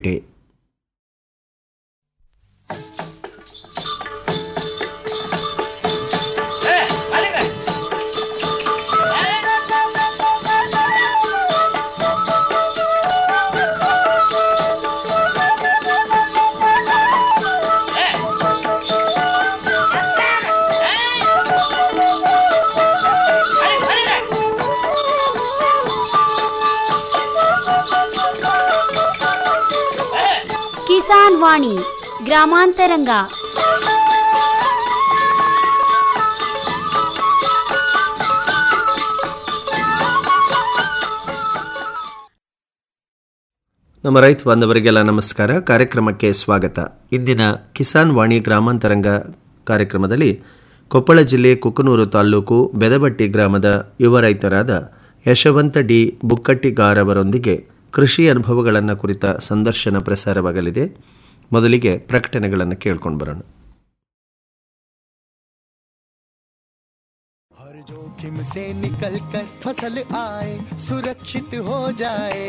ಗಂಟೆ ಕಿಸಾನ್ ವಾಣಿ ಗ್ರಾಮಾಂತರಂಗ ನಮ್ಮ ರೈತ ಬಾಂಧವರಿಗೆಲ್ಲ ನಮಸ್ಕಾರ ಕಾರ್ಯಕ್ರಮಕ್ಕೆ ಸ್ವಾಗತ ಇಂದಿನ ಕಿಸಾನ್ ವಾಣಿ ಗ್ರಾಮಾಂತರಂಗ ಕಾರ್ಯಕ್ರಮದಲ್ಲಿ ಕೊಪ್ಪಳ ಜಿಲ್ಲೆ ಕುಕನೂರು ತಾಲ್ಲೂಕು ಬೆದಬಟ್ಟಿ ಗ್ರಾಮದ ಯುವ ರೈತರಾದ ಯಶವಂತ ಡಿ ಬುಕ್ಕಟ್ಟಿಗಾರ್ ಅವರೊಂದಿಗೆ ಕೃಷಿ ಅನುಭವಗಳನ್ನು ಕುರಿತ ಸಂದರ್ಶನ ಪ್ರಸಾರವಾಗಲಿದೆ ಮೊದಲಿಗೆ ಪ್ರಕಟಣೆಗಳನ್ನು ಕೇಳ್ಕೊಂಡು ಬರೋಣ हर जोखिम से निकल कर फसल आए सुरक्षित हो जाए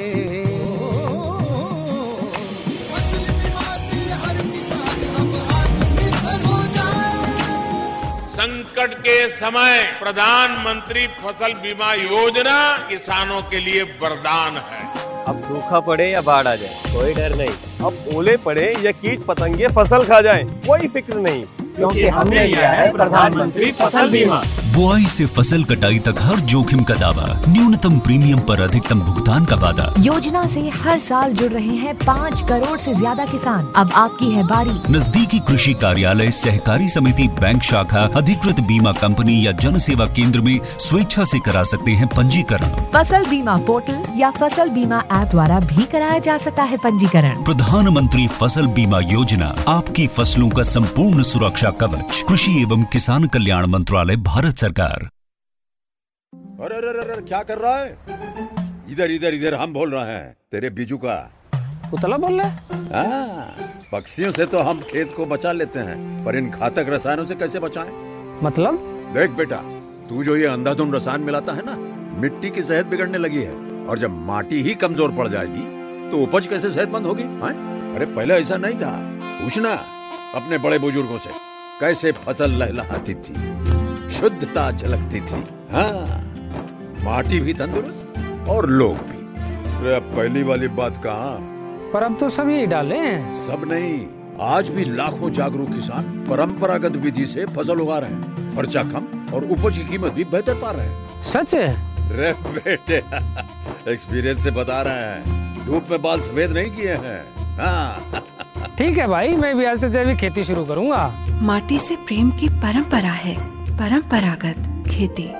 फसल बीमा से हर किसान अब आत्मनिर्भर हो जाए संकट के समय प्रधानमंत्री फसल बीमा योजना किसानों के लिए वरदान है अब सूखा पड़े या बाढ़ आ जाए कोई डर नहीं अब ओले पड़े या कीट पतंगे फसल खा जाए कोई फिक्र नहीं क्योंकि हमने लिया है प्रधानमंत्री फसल बीमा बुआई से फसल कटाई तक हर जोखिम का दावा न्यूनतम प्रीमियम पर अधिकतम भुगतान का वादा योजना से हर साल जुड़ रहे हैं पाँच करोड़ से ज्यादा किसान अब आपकी है बारी नजदीकी कृषि कार्यालय सहकारी समिति बैंक शाखा अधिकृत बीमा कंपनी या जन सेवा केंद्र में स्वेच्छा से करा सकते हैं पंजीकरण फसल बीमा पोर्टल या फसल बीमा ऐप द्वारा भी कराया जा सकता है पंजीकरण प्रधानमंत्री फसल बीमा योजना आपकी फसलों का संपूर्ण सुरक्षा कवच कृषि एवं किसान कल्याण मंत्रालय भारत सरकार अरे अरे अरे अरे, क्या कर रहा है इधर इधर इधर हम बोल रहे हैं तेरे बीजू का उतला बोल रहा हाँ, पक्षियों से तो हम खेत को बचा लेते हैं पर इन घातक रसायनों से कैसे बचाएं? मतलब देख बेटा तू जो ये अंधाधुंध रसायन मिलाता है ना मिट्टी की सेहत बिगड़ने लगी है और जब माटी ही कमजोर पड़ जाएगी तो उपज कैसे सेहतमंद होगी हाँ? अरे पहले ऐसा नहीं था पूछना अपने बड़े बुजुर्गों से कैसे फसल लहलहाती थी शुद्धता झलकती थी हाँ माटी भी तंदुरुस्त और लोग भी अरे अब पहली वाली बात कहाँ पर अब तो सभी डाले हैं सब नहीं आज भी लाखों जागरूक किसान परंपरागत विधि से फसल उगा रहे हैं खर्चा कम और उपज की कीमत भी बेहतर पा रहे हैं सच है रे बेटे एक्सपीरियंस से बता रहे हैं धूप में बाल सफेद नहीं किए हैं हाँ ठीक है भाई मैं भी आज से जैविक खेती शुरू करूंगा माटी से प्रेम की परंपरा है परंपरागत खेती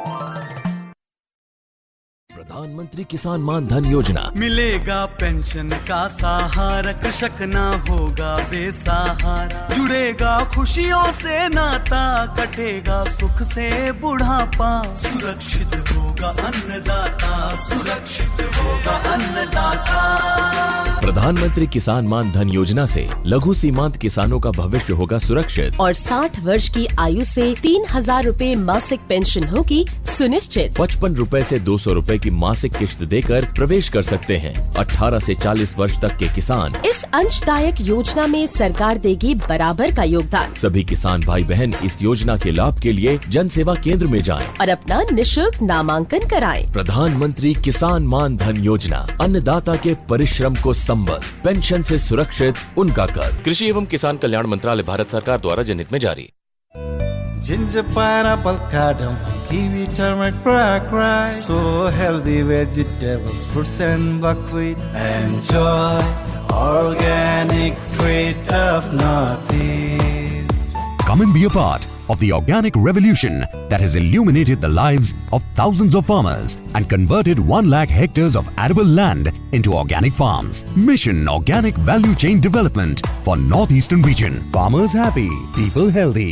प्रधानमंत्री किसान मान धन योजना मिलेगा पेंशन का सहारा कृषक ना होगा बेसहारा जुड़ेगा खुशियों से नाता कटेगा सुख से बुढ़ापा सुरक्षित होगा अन्नदाता सुरक्षित होगा अन्नदाता प्रधानमंत्री किसान मान धन योजना से लघु सीमांत किसानों का भविष्य होगा सुरक्षित और 60 वर्ष की आयु से तीन हजार रूपए मासिक पेंशन होगी सुनिश्चित पचपन रूपए ऐसी दो सौ रूपए की मासिक किश्त देकर प्रवेश कर सकते हैं 18 से 40 वर्ष तक के किसान इस अंशदायक योजना में सरकार देगी बराबर का योगदान सभी किसान भाई बहन इस योजना के लाभ के लिए जन सेवा केंद्र में जाएं। और अपना निशुल्क नामांकन कराएं। प्रधानमंत्री किसान मान धन योजना अन्नदाता के परिश्रम को संबल पेंशन से सुरक्षित उनका कर कृषि एवं किसान कल्याण मंत्रालय भारत सरकार द्वारा जनहित में जारी Ginger, pineapple, cardamom, kiwi, turmeric, black rice. So healthy vegetables, fruits and buckwheat. Enjoy organic treat of Northeast. Come and be a part of the organic revolution that has illuminated the lives of thousands of farmers and converted 1 lakh hectares of arable land into organic farms. Mission Organic Value Chain Development for Northeastern region. Farmers happy, people healthy.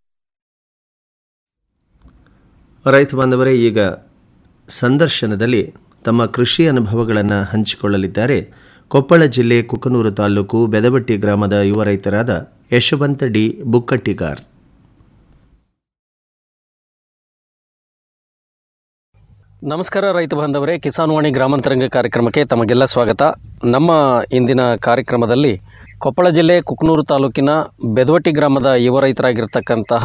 ರೈತ ಬಾಂಧವರೇ ಈಗ ಸಂದರ್ಶನದಲ್ಲಿ ತಮ್ಮ ಕೃಷಿ ಅನುಭವಗಳನ್ನು ಹಂಚಿಕೊಳ್ಳಲಿದ್ದಾರೆ ಕೊಪ್ಪಳ ಜಿಲ್ಲೆ ಕುಕನೂರು ತಾಲೂಕು ಬೆದಬಟ್ಟಿ ಗ್ರಾಮದ ಯುವ ರೈತರಾದ ಯಶವಂತ ಡಿ ಬುಕ್ಕಟ್ಟಿಗಾರ್ ನಮಸ್ಕಾರ ರೈತ ಬಾಂಧವರೇ ಕಿಸಾನ್ ವಾಣಿ ಗ್ರಾಮಾಂತರಂಗ ಕಾರ್ಯಕ್ರಮಕ್ಕೆ ತಮಗೆಲ್ಲ ಸ್ವಾಗತ ನಮ್ಮ ಇಂದಿನ ಕಾರ್ಯಕ್ರಮದಲ್ಲಿ ಕೊಪ್ಪಳ ಜಿಲ್ಲೆ ಕುಕನೂರು ತಾಲೂಕಿನ ಬೆದವಟ್ಟಿ ಗ್ರಾಮದ ಯುವ ರೈತರಾಗಿರ್ತಕ್ಕಂತಹ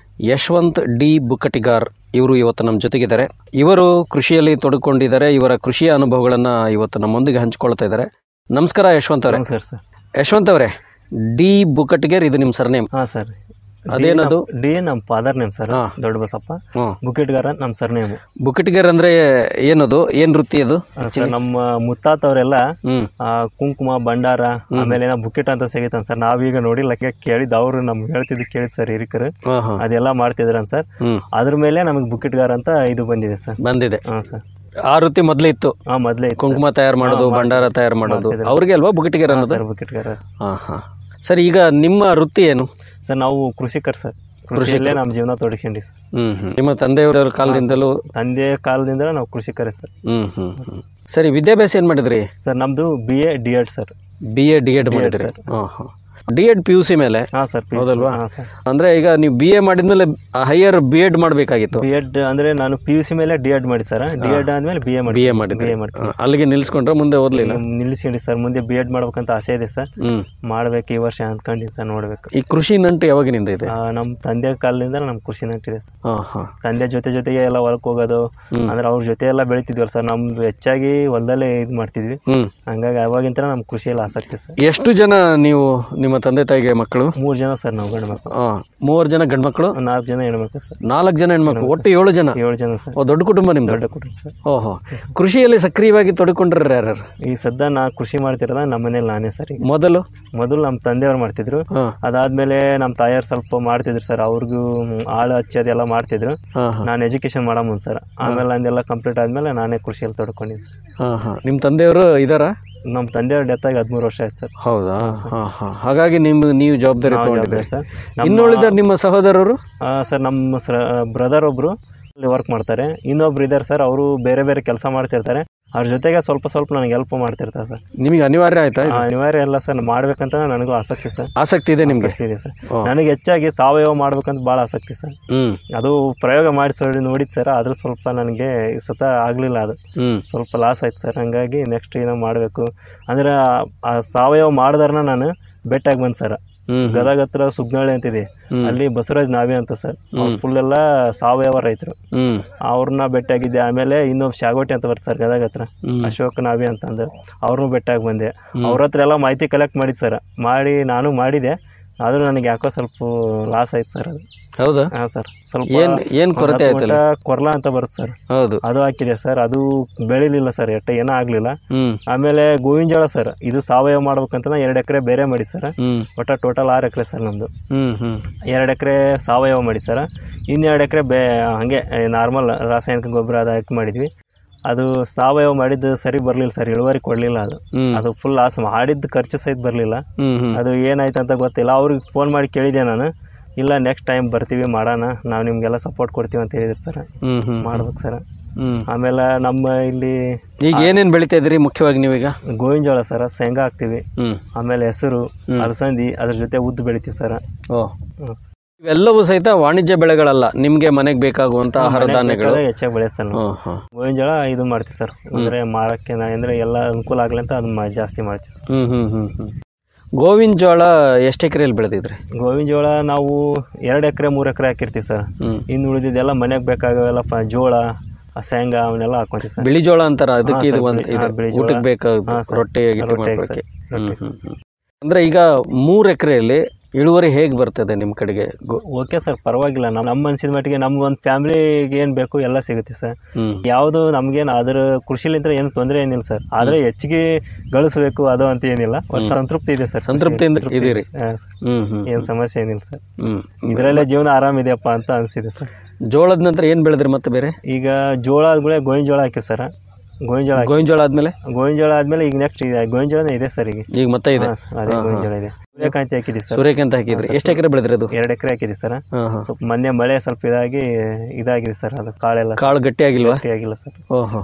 ಯಶವಂತ್ ಡಿ ಬುಕ್ಕಟಿಗಾರ್ ಇವರು ಇವತ್ತು ನಮ್ಮ ಜೊತೆಗಿದ್ದಾರೆ ಇವರು ಕೃಷಿಯಲ್ಲಿ ತೊಡಕೊಂಡಿದ್ದಾರೆ ಇವರ ಕೃಷಿಯ ಅನುಭವಗಳನ್ನು ಇವತ್ತು ನಮ್ಮೊಂದಿಗೆ ಹಂಚಿಕೊಳ್ತಾ ಇದ್ದಾರೆ ನಮಸ್ಕಾರ ಯಶವಂತ್ ಅವರೇ ಸರ್ ಸರ್ ಯಶವಂತ್ ಅವರೇ ಡಿ ಬುಕ್ಕಟಿಗೇರ್ ಇದು ನಿಮ್ಮ ಸರ್ನೇಮ್ ಹಾಂ ಸರ್ ಅದೇನದು ಡಿ ನಮ್ಮ ಫಾದರ್ ನೇಮ್ ಸರ್ ದೊಡ್ಡ ಬಸಪ್ಪ ಬುಕೆಟ್ಗಾರ ನಮ್ಮ ಸರ್ ನೇಮ್ ಬುಕ್ಕಟಿಗೇರ್ ಅಂದ್ರೆ ಏನದು ಏನ್ ವೃತ್ತಿ ಅದು ಸರ್ ನಮ್ಮ ಮುತ್ತಾತವರೆಲ್ಲ ಆ, ಕುಂಕುಮ ಭಂಡಾರ ಆಮೇಲೆ ಏನೋ ಬುಕೆಟ್ ಅಂತ ಸಿಗುತ್ತಂತ ಸರ್ ನಾವೀಗ ನೋಡಿಲ್ಲ ಕೆ- ಕೇಳಿದ್ದು ಅವ್ರು ನಮ್ಗೆ ಹೇಳ್ತಿದ್ದು ಕೇಳಿದ್ ಸರ್ ಹಿರಿಕರು ಹಾ, ಹಾ. ಅದೆಲ್ಲ ಮಾಡ್ತಿದ್ರಂತ ಸರ್ ಹ್ಮ್. ಅದ್ರ ಮೇಲೆ ನಮಗೆ ಬುಕೆಟ್ಗಾರ ಅಂತ ಇದು ಬಂದಿದೆ ಸರ್ ಬಂದಿದೆ ಹಾಂ ಸರ್ ಆ ವೃತ್ತಿ ಮೊದಲೇ ಇತ್ತು ಹಾ ಮೊದಲೇ ಕುಂಕುಮ ತಯಾರು ಮಾಡೋದು ಹಾ, ಭಂಡಾರ ತಯಾರು ಮಾಡೋದು ಮಾಡ್ತಿದ್ರು. ಅವ್ರಿಗೆ ಅಲ್ವಾ ಬುಕ್ಕಟಿಗೇರ್ ಅನ್ನೋದು ಸರ್ ಬುಕೆಟ್ಗಾರ ಹಾಂ ಹಾಂ ಸರ್ ಈಗ ನಿಮ್ಮ ವೃತ್ತಿ ಏನು ಸರ್ ನಾವು ಕೃಷಿಕರ್ ಸರ್ ಕೃಷಿಯಲ್ಲೇ ನಮ್ಮ ಜೀವನ ತೊಡಗಿಸ್ಕೊಂಡಿ ಸರ್ ಹ್ಮ್ ಹ್ಮ್ ನಿಮ್ಮ ತಂದೆಯವರ ಕಾಲದಿಂದಲೂ ತಂದೆ ಕಾಲದಿಂದ ನಾವು ಕೃಷಿಕರೇ ಸರ್ ಹ್ಮ್ ಹ್ಮ್ ಹ್ಮ್ ಸರಿ ವಿದ್ಯಾಭ್ಯಾಸ ಏನು ಮಾಡಿದ್ರಿ ಸರ್ ನಮ್ದು B A D Ed sir B A D Ed B.Ed ಮಾಡಿದ್ರಿ ಸರ್. ಹಾಂ ಹಾಂ D Ed P U C ಮೇಲೆ ಹಾಂ ಸರ್ ಹೌದಲ್ವಾ ಹಾಂ ಸರ್ ಅಂದ್ರೆ ಈಗ ನೀವು ಬಿ ಎ ಮಾಡಿದ್ಮೇಲೆ ಹೈಯರ್ ಬಿ ಎಡ್ ಮಾಡಬೇಕಾಗಿತ್ತು ಬಿ ಎಡ್ ಅಂದ್ರೆ ನಾನು ಪಿ ಯು ಸಿ ಮೇಲೆ ಡಿ ಎಡ್ ಮಾಡಿ ಸರ್ ಡಿ ಎಡ್ ಆದ್ಮೇಲೆ ಬಿ ಎ ಮಾಡಿ ಬಿ ಎ ಮಾಡಿದ್ರಿ ಬಿ ಎ ಮಾಡ್ತೀನಿ ಹಾ, ಅಲ್ಲಿಗೆ ನಿಲ್ಸ್ಕೊಂಡ್ರೆ ಮುಂದೆ ಓದ್ಲಿಲ್ಲ ನಿಲ್ಲಿಸ್ಕೊಂಡಿ ಸರ್ ಮುಂದೆ ಬಿ ಎಡ್ ಮಾಡ್ಬೇಕಂತ ಆಸೆ ಇದೆ ಸರ್ ಹ್ಮ್ ಮಾಡ್ಬೇಕು ಈ ವರ್ಷ ಅಂದ್ಕೊಂಡಿನಿ ಸರ್ ನೋಡ್ಬೇಕು ಈ ಕೃಷಿ ನಂಟು ಯಾವಾಗಿನಿಂದ ಇದೆ ಆ, ನಮ್ಮ ತಂದೆ ಕಾಲದಿಂದ ನಮ್ಮ ಖುಷಿ ನಂಟಿದೆ ಸರ್ ಹಾಂ ಹಾಂ ತಂದೆ ಜೊತೆ ಜೊತೆಗೆ ಎಲ್ಲ ಹೊಲಕ್ಕೆ ಹೋಗೋದು ಅಂದ್ರೆ ಅವ್ರ ಜೊತೆ ಎಲ್ಲ ಬೆಳಿತಿದ್ವಲ್ಲ ಸರ್ ನಮ್ದು ಹೆಚ್ಚಾಗಿ ಹೊಲದಲ್ಲೇ ಇದು ಮಾಡ್ತಿದ್ವಿ ಹ್ಮ್ ಹಂಗಾಗಿ ಅವಾಗಿಂತ ನಮ್ಮ ಕೃಷಿಯಲ್ಲಿ ಆಸಕ್ತಿ ಸರ್ ಎಷ್ಟು ಜನ ನೀವು ನಿಮ್ಮ ತಂದೆ ತಾಯಿಗೆ ಮಕ್ಕಳು ಮೂರು ಜನ ಸರ್ ನಾವು ಗಂಡು ಮಕ್ಕಳು ಹಾಂ ಮೂವರು ಜನ ಗಂಡು ಮಕ್ಕಳು ನಾಲ್ಕು ಜನ ಹೆಣ್ಮಕ್ಳು ಸರ್ ನಾಲ್ಕು ಜನ ಹೆಣ್ಮಕ್ಳು ಒಟ್ಟು ಏಳು ಜನ ಏಳು ಜನ ಸರ್ ಓ ದೊಡ್ಡ ಕುಟುಂಬ ನಿಮ್ದು ದೊಡ್ಡ ಕುಟುಂಬ ಸರ್ ಓಹೋ ಕೃಷಿಯಲ್ಲಿ ಸಕ್ರಿಯವಾಗಿ ತೊಡಕೊಂಡ್ರೆ ಯಾರ್ಯಾರು ಈ ಸದ್ಯ ನಾ ಕೃಷಿ ಮಾಡ್ತಿರೋದ ನಮ್ಮ ಮನೇಲಿ ನಾನೇ ಸರ್ ಈಗ ಮೊದಲು ಮೊದಲು ನಮ್ಮ ತಂದೆಯವ್ರು ಮಾಡ್ತಿದ್ರು ಹಾ. ಅದಾದ್ಮೇಲೆ ನಮ್ಮ ತಾಯಿಯವ್ರು ಸ್ವಲ್ಪ ಮಾಡ್ತಿದ್ರು ಸರ್ ಅವ್ರಿಗೂ ಮ್, ಆಳು ಹಚ್ಚೋದೆಲ್ಲ ಮಾಡ್ತಿದ್ರು ಹಾ, ಹಾ. ನಾನು ಎಜುಕೇಶನ್ ಮಾಡೋ ಮುಂದೆ ಸರ್ ಆಮೇಲೆ ನಂದೆಲ್ಲ ಕಂಪ್ಲೀಟ್ ಆದ್ಮೇಲೆ ನಾನೇ ಕೃಷಿಯಲ್ಲಿ ತೊಡ್ಕೊಂಡಿದ್ದೆ ಸರ್ ಹಾಂ ಹಾಂ ನಿಮ್ಮ ತಂದೆಯವರು ಇದ್ದಾರಾ ನಮ್ಮ ತಂದೆಯವ್ರ ಡೆತ್ ಆಗಿ ಹದಿಮೂರು ವರ್ಷ ಆಯ್ತು ಸರ್ ಹೌದಾ ಹಾಂ ಹಾಂ ಹಾಗಾಗಿ ನಿಮ್ಮ ನೀವು ಜವಾಬ್ದಾರಿ ನಾವು ತಗೊಂಡಿದ್ದೀರಿ ಜವಾಬ್ದಾರಿ ಸರ್. ನಮ್ಮ- ಇನ್ನುಳಿದ ನಿಮ್ಮ ಸಹೋದರರು ಆ, ಸರ್ ನಮ್ಮ ಸರ್ ಬ್ರದರ್ ಒಬ್ರು ವರ್ಕ್ ಮಾಡ್ತಾರೆ ಇನ್ನೊಬ್ರು ಇದ್ದಾರೆ ಸರ್ ಅವರು ಬೇರೆ ಬೇರೆ ಕೆಲಸ ಮಾಡ್ತಿರ್ತಾರೆ ಅವ್ರ ಜೊತೆಗೆ ಸ್ವಲ್ಪ ಸ್ವಲ್ಪ ನನಗೆ ಹೆಲ್ಪ್ ಮಾಡ್ತಿರ್ತಾರೆ ಸರ್ ನಿಮಗೆ ಅನಿವಾರ್ಯ ಆಯ್ತಾ ಇದು? ಆ, ಅನಿವಾರ್ಯ ಎಲ್ಲ ಸರ್ ಮಾಡ್ಬೇಕಂತ ನನಗೂ ಆಸಕ್ತಿ ಸರ್ ಆಸಕ್ತಿ ಇದೆ ನಿಮಗೆ ಆಸಕ್ತಿ ಇದೆ ಸರ್ ಓ. ನನಗೆ ಹೆಚ್ಚಾಗಿ ಸಾವಯವ ಮಾಡ್ಬೇಕಂತ ಭಾಳ ಆಸಕ್ತಿ ಸರ್ ಹ್ಮ್ ಅದು ಪ್ರಯೋಗ ಮಾಡಿ ಸರಿ ನೋಡಿದ್ದು ಸರ್ ಆದರೂ ಸ್ವಲ್ಪ ನನಗೆ ಈ ಸತ ಆಗಲಿಲ್ಲ ಅದು ಹ್ಮ್ ಸ್ವಲ್ಪ ಲಾಸ್ ಆಯ್ತು ಸರ್ ಹಂಗಾಗಿ ನೆಕ್ಸ್ಟ್ ಏನೋ ಮಾಡಬೇಕು ಅಂದ್ರೆ ಆ- ಆ ಸಾವಯವ ಮಾಡಿದಾರನ ನಾನು ಬೆಟ್ಟಾಗಿ ಬಂದು ಸರ್ ಹ್ಮ್ ಗದಗ ಹತ್ರ ಸುಗ್ನಾಳಿ ಅಂತಿದೆ ಹ್ಮ್. ಅಲ್ಲಿ ಬಸವರಾಜ್ ನಾವಿ ಅಂತ ಸರ್ ಹ್ಮ್. ಫುಲ್ ಎಲ್ಲ ಸಾವಯವ ರೈತರು ಹ್ಮ್ ಅವ್ರನ್ನ ಭೇಟಿಯಾಗಿದ್ದೆ ಆಮೇಲೆ ಇನ್ನೊಬ್ಬ ಶಾಗೋಟಿ ಅಂತ ಬರ್ತಾರೆ ಸರ್ ಗದಗ ಹತ್ರ ಹ್ಮ್. ಅಶೋಕ್ ನಾವಿ ಅಂತಂದು ಅವ್ರನ್ನೂ ಭೇಟಿಯಾಗಿ ಬಂದೆ ಹ್ಮ್. ಅವ್ರ ಹತ್ರ ಎಲ್ಲ ಮಾಹಿತಿ ಕಲೆಕ್ಟ್ ಮಾಡಿದ್ದು ಸರ್ ಮಾಡಿ ನಾನು ಮಾಡಿದೆ ಆದರೂ ನನಗೆ ಯಾಕೋ ಸ್ವಲ್ಪ ಲಾಸ್ ಆಯ್ತು ಸರ್ ಅದು ಹೌದಾ ಹಾಂ ಸರ್ ಸ್ವಲ್ಪ ಏನ್ ಏನ್ ಕೊರತೆ ಒಂದ್ ಹತ್ತು ಆಯ್ತಲ್ಲ ಗುಂಟ ಕೊರ್ಲಾ ಅಂತ ಬರುತ್ತೆ ಸರ್ ಹೌದು ಅದು ಹಾಕಿದೆ ಸರ್ ಅದು ಬೆಳಿಲಿಲ್ಲ ಸರ್ ಎಟ್ಟ ಏನೂ ಆಗಲಿಲ್ಲ ಹ್ಮ್ ಆಮೇಲೆ ಗೋವಿನ ಜೋಳ ಸರ್ ಇದು ಸಾವಯವ ಮಾಡ್ಬೇಕಂತ ಎರಡು ಎಕರೆ ಬೇರೆ ಮಾಡಿ ಸರ್ ಹ್ಮ್ ಒಟ್ಟು ಟೋಟಲ್ ಆರು ಎಕರೆ ಸರ್ ನಮ್ಮದು ಹ್ಮ್ ಹ್ಮ್ ಎರಡು ಎಕರೆ ಸಾವಯವ ಮಾಡಿ ಸರ್ ಇನ್ನೆರಡು ಎಕರೆ ಬೇ ಹಾಗೆ ನಾರ್ಮಲ್ ರಾಸಾಯನಿಕ ಗೊಬ್ಬರ ಅದು ಹಾಕಿ ಮಾಡಿದ್ವಿ ಅದು ಸಾವಯವ ಮಾಡಿದ್ದು ಸರಿ ಬರಲಿಲ್ಲ ಸರ್ ಇಳುವರಿ ಕೊಡಲಿಲ್ಲ ಅದು ಹ್ಮ್. ಅದು ಫುಲ್ ಲಾಸ್ ಮಾಡಿದ್ದು ಖರ್ಚು ಸಹಿತ ಬರಲಿಲ್ಲ ಹ್ಮ್ ಹ್ಮ್ ಅದು ಏನಾಯ್ತು ಅಂತ ಗೊತ್ತಿಲ್ಲ ಅವ್ರಿಗೆ ಫೋನ್ ಮಾಡಿ ಕೇಳಿದೆ ನಾನು ಇಲ್ಲ ನೆಕ್ಸ್ಟ್ ಟೈಮ್ ಬರ್ತೀವಿ ಮಾಡೋಣ ನಾವು ನಿಮಗೆಲ್ಲ ಸಪೋರ್ಟ್ ಕೊಡ್ತೀವಿ ಅಂತ ಹೇಳಿದ್ರು ಸರ್ ಹ್ಮ್ ಹ್ಮ್ ಮಾಡ್ಬೇಕು ಸರ್ ಹ್ಮ್ ಆಮೇಲೆ ನಮ್ಮ ಇಲ್ಲಿ ಈಗ ಏನೇನ್ ಬೆಳಿತಾ ಇದ್ರಿ ಮುಖ್ಯವಾಗಿ ನೀವೀಗ ಗೋವಿನ ಜೋಳ ಸರ್ ಶೇಂಗಾ ಹಾಕ್ತೀವಿ ಹ್ಮ್ ಆಮೇಲೆ ಹೆಸರು ಹ್ಮ್. ಅಲಸಂದಿ ಅದ್ರ ಜೊತೆ ಉದ್ದು ಬೆಳಿತೀವಿ ಸರ್ ಓ ಇವೆಲ್ಲವೂ ಸಹಿತ ವಾಣಿಜ್ಯ ಬೆಳೆಗಳಲ್ಲ ನಿಮ್ಗೆ ಮನೆಗೆ ಬೇಕಾಗುವಂತ ಆಹಾರ ಧಾನ್ಯಗಳು ಹೆಚ್ಚಾಗಿ ಬೆಳೆಯ ಸರ್ ನಾವು ಹ್ಮ್ ಹ್ಮ್ ಗೋವಿನ ಜೋಳ ಇದು ಮಾಡ್ತೀವಿ ಸರ್ ಅಂದ್ರೆ ಮಾರಕ್ಕೆ ನಾ- ಅಂದ್ರೆ ಎಲ್ಲ ಅನುಕೂಲ ಆಗ್ಲಿ ಅಂತ ಅದನ್ನ ಮಾ- ಜಾಸ್ತಿ ಮಾಡ್ತೀವಿ ಸರ್ ಹ್ಮ್ ಹ್ಮ್ ಹ್ಮ್ ಹ್ಮ್ ಗೋವಿನ ಜೋಳ ಎಷ್ಟು ಎಕರೆಯಲ್ಲಿ ಬೆಳೆದಿದ್ರಿ ಗೋವಿನ ಜೋಳ ನಾವು ಎರಡು ಎಕರೆ ಮೂರು ಎಕರೆ ಹಾಕಿರ್ತೀವಿ ಸರ್ ಹ್ಮ್ ಇನ್ನು ಉಳಿದಿದ್ದೆಲ್ಲ ಮನೆಗೆ ಬೇಕಾಗವೆಲ್ಲ ಪ ಜೋಳ ಆ ಶೇಂಗಾ ಅವನ್ನೆಲ್ಲ ಹಾಕೊಂತೀವಿ ಸರ್ ಬಿಳಿ ಜೋಳ ಅಂತಾರ ಅದಕ್ಕೆ ಹಾ, ಇದು ಸರ್, ಒಂದು ಬಿಳಿ- ಇದು ಹಾ, ಬಿಳಿ ಜೋಳ. ಊಟಕ್ಕೆ ಬೇಕಾಗ ಹಾ, ಸರ್. ರೊಟ್ಟಿ ಗಿಟ್ಟಿ ರೊಟ್ಟಿಗೆ ಮಾಡ್ಲಿಕ್ಕೆ ಸರ್, ಹ್ಮ್ ರೊಟ್ಟಿಗೆ ಹ್ಮ್ ಹ್ಮ್ ಅಂದ್ರೆ ಈಗ ಮೂರ್ ಎಕರೆಯಲ್ಲಿ ಇಳುವರಿ ಹೇಗ್ ಬರ್ತದೆ ನಿಮ್ ಕಡೆಗೆ ಗೋ- ಓಕೆ ಸರ್ ಪರವಾಗಿಲ್ಲ ನಮ್ಮ ನಮ್ಮ ಅನ್ಸಿದ ಮಟ್ಟಿಗೆ ನಮ್ಗೆ ಒಂದು ಫ್ಯಾಮಿಲಿಗೆ ಏನು ಬೇಕು ಎಲ್ಲ ಸಿಗುತ್ತೆ ಸರ್ ಹ್ಮ್ ಯಾವುದು ನಮ್ಗೇನು ಅದ್ರ ಕೃಷಿಲಿಂದ ಏನು ತೊಂದರೆ ಏನಿಲ್ಲ ಸರ್ ಆದರೆ ಹೆಚ್ಚಿಗೆ ಗಳಿಸ್ಬೇಕು ಅದು ಅಂತ ಏನಿಲ್ಲ ಒಂದು ಹ್ಮ್. ಸಂತೃಪ್ತಿ ಇದೆ ಸರ್ ಸಂತೃಪ್ತಿಯಿಂದ ಸಂತೃಪ್ತಿ ಇದೀರಿ. ಇದೆ. ಹಾ, ಸರ್. ಹ್ಮ್ ಹ್ಮ್ ಏನು ಸಮಸ್ಯೆ ಏನಿಲ್ಲ ಸರ್ ಹ್ಮ್ ಇದರಲ್ಲೇ ಜೀವನ ಆರಾಮಿದೆಯಪ್ಪ ಅಂತ ಅನಿಸಿದೆ ಸರ್ ಜೋಳದ ನಂತರ ಏನ್ ಬೆಳೆದ್ರಿ ಮತ್ತೆ ಬೇರೆ ಈಗ ಜೋಳ ಆದ್ಮೇಲೆ ಗೋವಿನ ಜೋಳ ಹಾಕಿ ಸರ್ ಗೋವಿನ ಜೋಳ ಹಾಕಿ- ಗೋವಿನ ಜೋಳ ಆದ್ಮೇಲೆ ಗೋವಿನ ಜೋಳ ಆದ್ಮೇಲೆ ಈಗ ನೆಕ್ಸ್ಟ್ ಇದೆ ಗೋವಿನ ಜೋಳನೇ ಇದೆ ಸರ್ ಈಗ ಈಗ ಮತ್ತೆ ಇದೆ ಹಾ, ಸರ್, ಅದೇ ಹಾ, ಗೋವಿನ ಹಾ. ಜೋಳ ಇದೆ ಸೂರ್ಯಕಾಂತಿ ಹಾಕಿದ್ದೀವಿ ಸರ್ ಸೂರ್ಯಕಾಂತಿ ಹಾಕಿದ್ರಿ ಹಾ, ಸರ್. ಎಷ್ಟು ಎಕರೆ ಬೆಳೆದ್ರಿ ಅದು ಎರಡು ಎಕರೆ ಹಾಕಿದ್ದೀವಿ ಸರ್ ಹಾ ಹಾ ಸ್ವಲ್ಪ ಮೊನ್ನೆ ಮಳೆ ಸ್ವಲ್ಪ ಇದಾಗಿ ಇದಾಗಿದೆ ಸರ್ ಅದು ಕಾಳೆಲ್ಲ ಕಾಳು ಗಟ್ಟಿ ಆಗಿಲ್ವಾ ಆಗಿಲ್ಲ ಸರ್ ಓಹೋ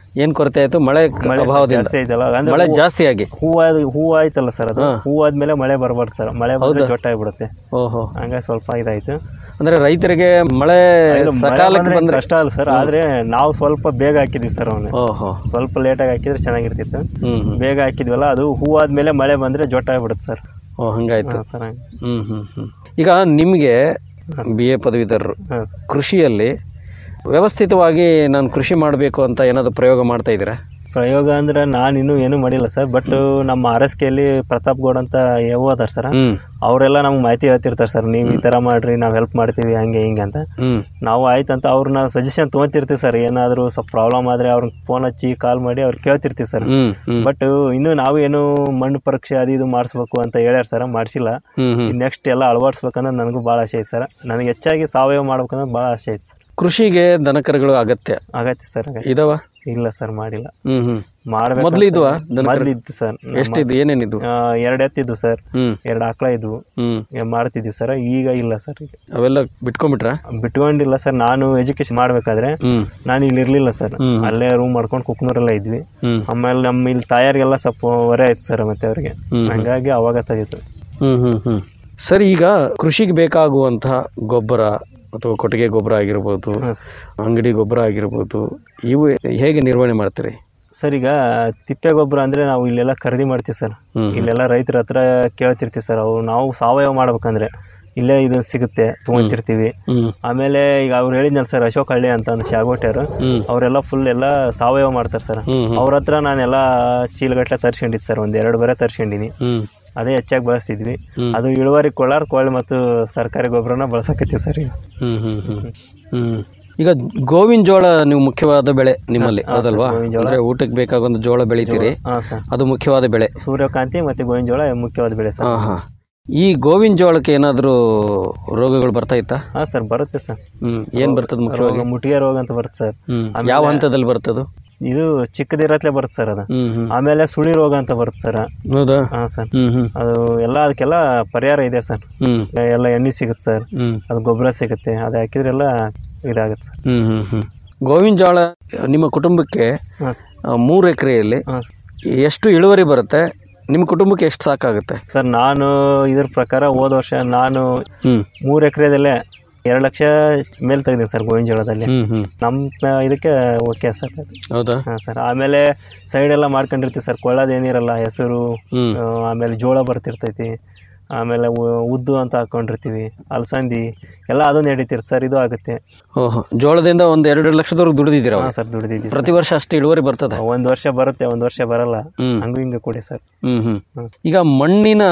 ಏನ್ ಕೊರತೆ ಆಯ್ತು ಮಳೆ ಮಳೆ ಸ್ವಲ್ಪ ಅಭಾವದಿಂದ ಜಾಸ್ತಿ ಆಯ್ತಲ್ಲ ಅಂದ್ರೆ ಮಳೆ ಹೂ- ಜಾಸ್ತಿ ಆಗಿ ಹೂವು ಹೂವು ಆಯ್ತಲ್ಲ ಸರ್ ಅದು ಹಾ. ಹೂವು ಆದ್ಮೇಲೆ ಮಳೆ ಬರಬಾರ್ದು ಸರ್ ಮಳೆ ಬಂದ್ರೆ ಹೌದಾ? ಜೊಟ್ಟ ಆಗ್ಬಿಡುತ್ತೆ ಓಹೋ ಹಂಗಾಗಿ ಸ್ವಲ್ಪ ಇದಾಯ್ತು ಅಂದ್ರೆ ರೈತರಿಗೆ ಮಳೆ ಇದು ಮಳೆ ಸಕಾಲಕ್ಕೆ ಬಂದ್ರೆ ಬಂದ್ರೆ ಕಷ್ಟ ಅಲ್ಲ ಸರ್ ಆದ್ರೆ ನಾವು ಸ್ವಲ್ಪ ಬೇಗ ಹಾಕಿದ್ವಿ ಸರ್ ಅವನ್ನ ಓಹೋ ಸ್ವಲ್ಪ ಲೇಟಾಗಿ ಹಾಕಿದ್ರೆ ಚೆನ್ನಾಗಿರ್ತಿತ್ತು ಹ್ಮ್ ಹ್ಮ್ ಬೇಗ ಹಾಕಿದ್ವಲ್ಲ ಅದು ಹೂ ಆದ್ಮೇಲೆ ಮಳೆ ಬಂದ್ರೆ ಜೊಟ್ಟ ಆಗ್ಬಿಡುತ್ತೆ ಸರ್ ಓ ಹಂಗಾಯ್ತು ಹಾ, ಸರ್ ಹಂಗೆ. ಹ್ಮ್ ಹ್ಮ್ ಹ್ಮ್ ಈಗ ನಿಮಗೆ ಬಿ ಎ ಪದವೀಧರರು ಹಾ. ಕೃಷಿಯಲ್ಲಿ ವ್ಯವಸ್ಥಿತವಾಗಿ ನಾನು ಕೃಷಿ ಮಾಡಬೇಕು ಅಂತ ಏನಾದ್ರು ಪ್ರಯೋಗ ಮಾಡ್ತಾ ಇದ್ದೀರಾ ಪ್ರಯೋಗ ಅಂದ್ರೆ ನಾನು ಇನ್ನೂ ಏನೂ ಮಾಡಿಲ್ಲ ಸರ್ ಬಟ್ ನಮ್ಮ ಆರ್ ಎಸ್ ಕೆಯಲ್ಲಿ ಪ್ರತಾಪ್ ಗೌಡ್ ಅಂತ ಯಾವ ಅದಾರ ಸರ್ ಹ್ಮ್ ಅವರೆಲ್ಲ ನಮ್ಗೆ ಮಾಹಿತಿ ಹೇಳ್ತಿರ್ತಾರೆ ಸರ್ ನೀವು ಈ ಥರ ಮಾಡ್ರಿ ನಾವು ಹೆಲ್ಪ್ ಮಾಡ್ತೀವಿ ಹಂಗೆ ಹಿಂಗೆ ಅಂತ ಹ್ಮ್ ನಾವು ಆಯ್ತಂತ ಅವ್ರನ್ನ ಸಜೆಷನ್ ತೊಗೊತಿರ್ತೀವಿ ಸರ್ ಏನಾದರೂ ಸ್ವಲ್ಪ ಪ್ರಾಬ್ಲಮ್ ಆದರೆ ಅವ್ರಿಗೆ ಫೋನ್ ಹಚ್ಚಿ ಕಾಲ್ ಮಾಡಿ ಅವ್ರು ಕೇಳ್ತಿರ್ತೀವಿ ಸರ್ ಹ್ಮ್ ಹ್ಮ್ ಬಟ್ ಇನ್ನು ನಾವು ಏನು ಮಣ್ಣು ಪರೀಕ್ಷೆ ಅದು ಇದು ಮಾಡಿಸ್ಬೇಕು ಅಂತ ಹೇಳ್ಯಾರ ಸರ್ ಮಾಡಿಸಿಲ್ಲ ಹ್ಮ್ ಹ್ಮ್ ನೆಕ್ಸ್ಟ್ ಎಲ್ಲ ಅಳವಡಿಸ್ಬೇಕನ್ನೋದು ನನಗೂ ಭಾಳ ಆಸೆ ಐತೆ ಸರ್ ನನಗೆ ಹೆಚ್ಚಾಗಿ ಸಾವಯವ ಮಾಡ್ಬೇಕನ್ನೋದು ಭಾಳ ಆಸೆ ಐತೆ ಸರ್ ಕೃಷಿಗೆ ದನಕರುಗಳು ಅಗತ್ಯ ಆಗತ್ತೆ ಸರ್ ಆಗತ್ತೆ. ಇದಾವ ಇಲ್ಲ ಸರ್ ಮಾಡಿಲ್ಲ ಹ್ಮ್ ಹ್ಮ್ ಮಾಡ್ಬೇಕು ಮೊದ್ಲು ಇದ್ವಾ ದನಕರು? ಮೊದ್ಲಿದ್ದು ಸರ್ ಎಷ್ಟಿದ್ವು ಏನೇನಿದ್ವು ಎರಡು ಎತ್ತಿದ್ವು ಸರ್ ಹ್ಮ್ ಎರಡು ಆಕಳ ಇದ್ವು ಹ್ಮ್ ಏ, ಮಾಡ್ತಿದ್ವಿ ಸರ್ ಈಗ ಇಲ್ಲ ಸರ್ ಈಗ ಅವೆಲ್ಲ ಬಿಟ್ಕೊಂಡ್ಬಿಟ್ರ ಬಿಟ್ಕೊಂಡಿಲ್ಲ ಸರ್ ನಾನು ಎಜುಕೇಶನ್ ಮಾಡ್ಬೇಕಾದ್ರೆ ಹ್ಮ್ ನಾನು ಇಲ್ಲಿ ಇರ್ಲಿಲ್ಲ ಸರ್ ಹ್ಮ್. ಅಲ್ಲೇ ರೂಮ್ ಮಾಡ್ಕೊಂಡು ಕುಕ್ನೂರೆಲ್ಲ ಇದ್ವಿ ಹ್ಮ್ ಆಮೇಲೆ ನಮ್ಮ ಇಲ್ಲಿ ತಾಯಾರಿಗೆಲ್ಲ ಸ್ವಲ್ಪ ಹೊರೆ ಆಯ್ತು ಸರ್ ಮತ್ತೆ ಅವ್ರಿಗೆ ಹ್ಮ್. ಹಂಗಾಗಿ ಅವಾಗ ತೆಗೀತು ಹ್ಮ್ ಹ್ಮ್ ಹ್ಮ್ ಸರಿ ಈಗ ಕೃಷಿಗೆ ಬೇಕಾಗುವಂತಹ ಗೊಬ್ಬರ ಅಥವಾ ಕೊಟ್ಟಿಗೆ ಗೊಬ್ಬರ ಆಗಿರ್ಬೋದು ಅಂಗಡಿ ಗೊಬ್ಬರ ಆಗಿರ್ಬೋದು ಇವು ಹೇಗೆ ನಿರ್ವಹಣೆ ಮಾಡ್ತೀರಿ ಸರ್ ಈಗ ತಿಪ್ಪೆ ಗೊಬ್ಬರ ಅಂದ್ರೆ ನಾವು ಇಲ್ಲೆಲ್ಲ ಖರೀದಿ ಮಾಡ್ತೀವಿ ಸರ್ ಹ್ಮ್. ಇಲ್ಲೆಲ್ಲ ರೈತರ ಹತ್ರ ಕೇಳ್ತಿರ್ತೀವಿ ಸರ್ ಅವು ನಾವು ಸಾವಯವ ಮಾಡ್ಬೇಕಂದ್ರೆ ಇಲ್ಲೇ ಇದು ಸಿಗುತ್ತೆ ತೊಗೊಂತಿರ್ತೀವಿ ಹ್ಮ್ ಆಮೇಲೆ ಈಗ ಅವ್ರು ಹೇಳಿದ್ನಲ್ಲ ಸರ್ ಅಶೋಕ್ ಹಳ್ಳಿ ಅಂತ ಒಂದು ಶಾಗೋಟ್ಯಾರು ಹ್ಮ್ ಅವರೆಲ್ಲ ಫುಲ್ ಎಲ್ಲ ಸಾವಯವ ಮಾಡ್ತಾರೆ ಸರ್ ಹ್ಮ್ ಹ್ಮ್. ಅವ್ರ ಹತ್ರ ನಾನೆಲ್ಲ ಚೀಲಗಟ್ಲೆ ತರ್ಸ್ಕೊಂಡಿದ್ದು ಸರ್ ಒಂದು ಎರಡು ಬರೆ ತರ್ಸ್ಕೊಂಡಿನಿ ಹ್ಮ್ ಅದೇ ಹೆಚ್ಚಾಗಿ ಬಳಸ್ತಿದ್ವಿ ಹ್ಮ್. ಅದು ಇಳುವರಿ ಕೊಳ್ಳಾರ ಕೊಳ್ಳಿ ಮತ್ತು ಸರ್ಕಾರಿ ಗೊಬ್ಬರನ ಬಳಸಕತ್ತೀವಿ ಸರ್ ಈಗ ಹ್ಮ್ ಹ್ಮ್ ಹ್ಮ್ ಹ್ಮ್ ಈಗ ಗೋವಿನ ಜೋಳ ನೀವು ಮುಖ್ಯವಾದ ಬೆಳೆ ನಿಮ್ಮಲ್ಲಿ ಹಾ, ಸರ್, ಅದಲ್ವಾ ಗೋವಿನ ಜೋಳ. ಅಂದ್ರೆ ಊಟಕ್ಕೆ ಬೇಕಾಗೊಂದು ಜೋಳ ಬೆಳಿತೀರಿ ಹಾ ಸರ್ ಅದು ಮುಖ್ಯವಾದ ಬೆಳೆ ಸೂರ್ಯಕಾಂತಿ ಮತ್ತೆ ಗೋವಿನ ಜೋಳ ಮುಖ್ಯವಾದ ಬೆಳೆ ಸರ್ ಹಾ ಹಾ ಈ ಗೋವಿನ ಜೋಳಕ್ಕೆ ಏನಾದರೂ ರೋಗಗಳು ಬರ್ತಾ ಇತ್ತಾ ಹಾ ಸರ್ ಬರುತ್ತೆ ಸರ್ ಹ್ಮ್ ಏನ್ ಬರ್ತದೆ ಮುಖ್ಯವಾಗಿ ರೋಗ ಮುಟ್ಟಿಗೆ ರೋಗ ಅಂತ ಬರುತ್ತೆ ಸರ್ ಹ್ಮ್ ಆಮೇಲೆ- ಯಾವ ಹಂತದಲ್ಲಿ ಬರ್ತದು ಇದು ಚಿಕ್ಕದಿರತ್ಲೆ ಬರುತ್ತೆ ಸರ್ ಅದು ಹ್ಮ್ ಹ್ಮ್ ಆಮೇಲೆ ಸುಳಿ ರೋಗ ಅಂತ ಬರುತ್ತೆ ಸರ್ ಹೌದಾ ಹಾ ಸರ್ ಹ್ಮ್ ಹ್ಮ್ ಅದು ಎಲ್ಲ ಅದಕ್ಕೆಲ್ಲ ಪರಿಹಾರ ಇದೆ ಸರ್ ಹ್ಮ್ ಎಲ್ಲ ಎಣ್ಣೆ ಸಿಗುತ್ತೆ ಸರ್ ಹ್ಮ್ ಅದು ಗೊಬ್ಬರ ಸಿಗುತ್ತೆ ಅದು ಹಾಕಿದ್ರೆಲ್ಲ ಇದಾಗುತ್ತೆ ಸರ್ ಹ್ಮ್ ಹ್ಮ್ ಹ್ಮ್ ಗೋವಿನ ಜೋಳ ನಿಮ್ಮ ಕುಟುಂಬಕ್ಕೆ ಹಾಂ ಸರ್ ಆ, ಮೂರು ಎಕರೆಯಲ್ಲಿ ಹಾಂ ಸರ್ ಎಷ್ಟು ಇಳುವರಿ ಬರುತ್ತೆ ನಿಮ್ಮ ಕುಟುಂಬಕ್ಕೆ ಎಷ್ಟು ಸಾಕಾಗುತ್ತೆ ಸರ್ ನಾನು ಇದ್ರ ಪ್ರಕಾರ ಹೋದ ವರ್ಷ ನಾನು ಹ್ಮ್ ಮೂರು ಎಕರೆದಲ್ಲೇ ಎರಡು ಲಕ್ಷ ಮೇಲೆ ತೆಗ್ದೀನಿ ಸರ್ ಗೋವಿನ ಜೋಳದಲ್ಲಿ ಹ್ಮ್ ಹ್ಮ್ ನಮ್ಮ ಇದಕ್ಕೆ ಓಕೆ ಸರ್ ಹೌದಾ ಹಾಂ ಸರ್ ಆಮೇಲೆ ಸೈಡ್ ಎಲ್ಲ ಮಾಡ್ಕೊಂಡಿರ್ತೀವಿ ಸರ್ ಕೊಳ್ಳೋದೇನಿರಲ್ಲ ಹೆಸರು ಹ್ಮ್ ಆ, ಆಮೇಲೆ ಜೋಳ ಬರ್ತಿರ್ತೈತಿ ಆಮೇಲೆ ಉ- ಉದ್ದು ಅಂತ ಹಾಕೊಂಡಿರ್ತೀವಿ ಅಲಸಂದಿ ಎಲ್ಲ ಅದು ನಡೀತಿರ್ತ ಸರ್ ಇದು ಆಗುತ್ತೆ ಓಹೋ ಜೋಳದಿಂದ ಒಂದು ಎರಡು ಲಕ್ಷದವರೆಗೆ ದುಡಿದಿದ್ದೀರಾ ಹಾಂ ಸರ್ ದುಡಿದಿದ್ದೀವಿ ಪ್ರತಿ ವರ್ಷ ಅಷ್ಟು ಇಳುವರಿ ಬರ್ತದೆ ಒಂದು ವರ್ಷ ಬರುತ್ತೆ ಒಂದು ವರ್ಷ ಬರಲ್ಲ ಹ್ಮ್ ಹಂಗೂ ಹಿಂಗೆ ಕೊಡಿ ಸರ್ ಹ್ಮ್ ಹ್ಮ್ ಹ್ಮ್. ಈಗ ಮಣ್ಣಿನ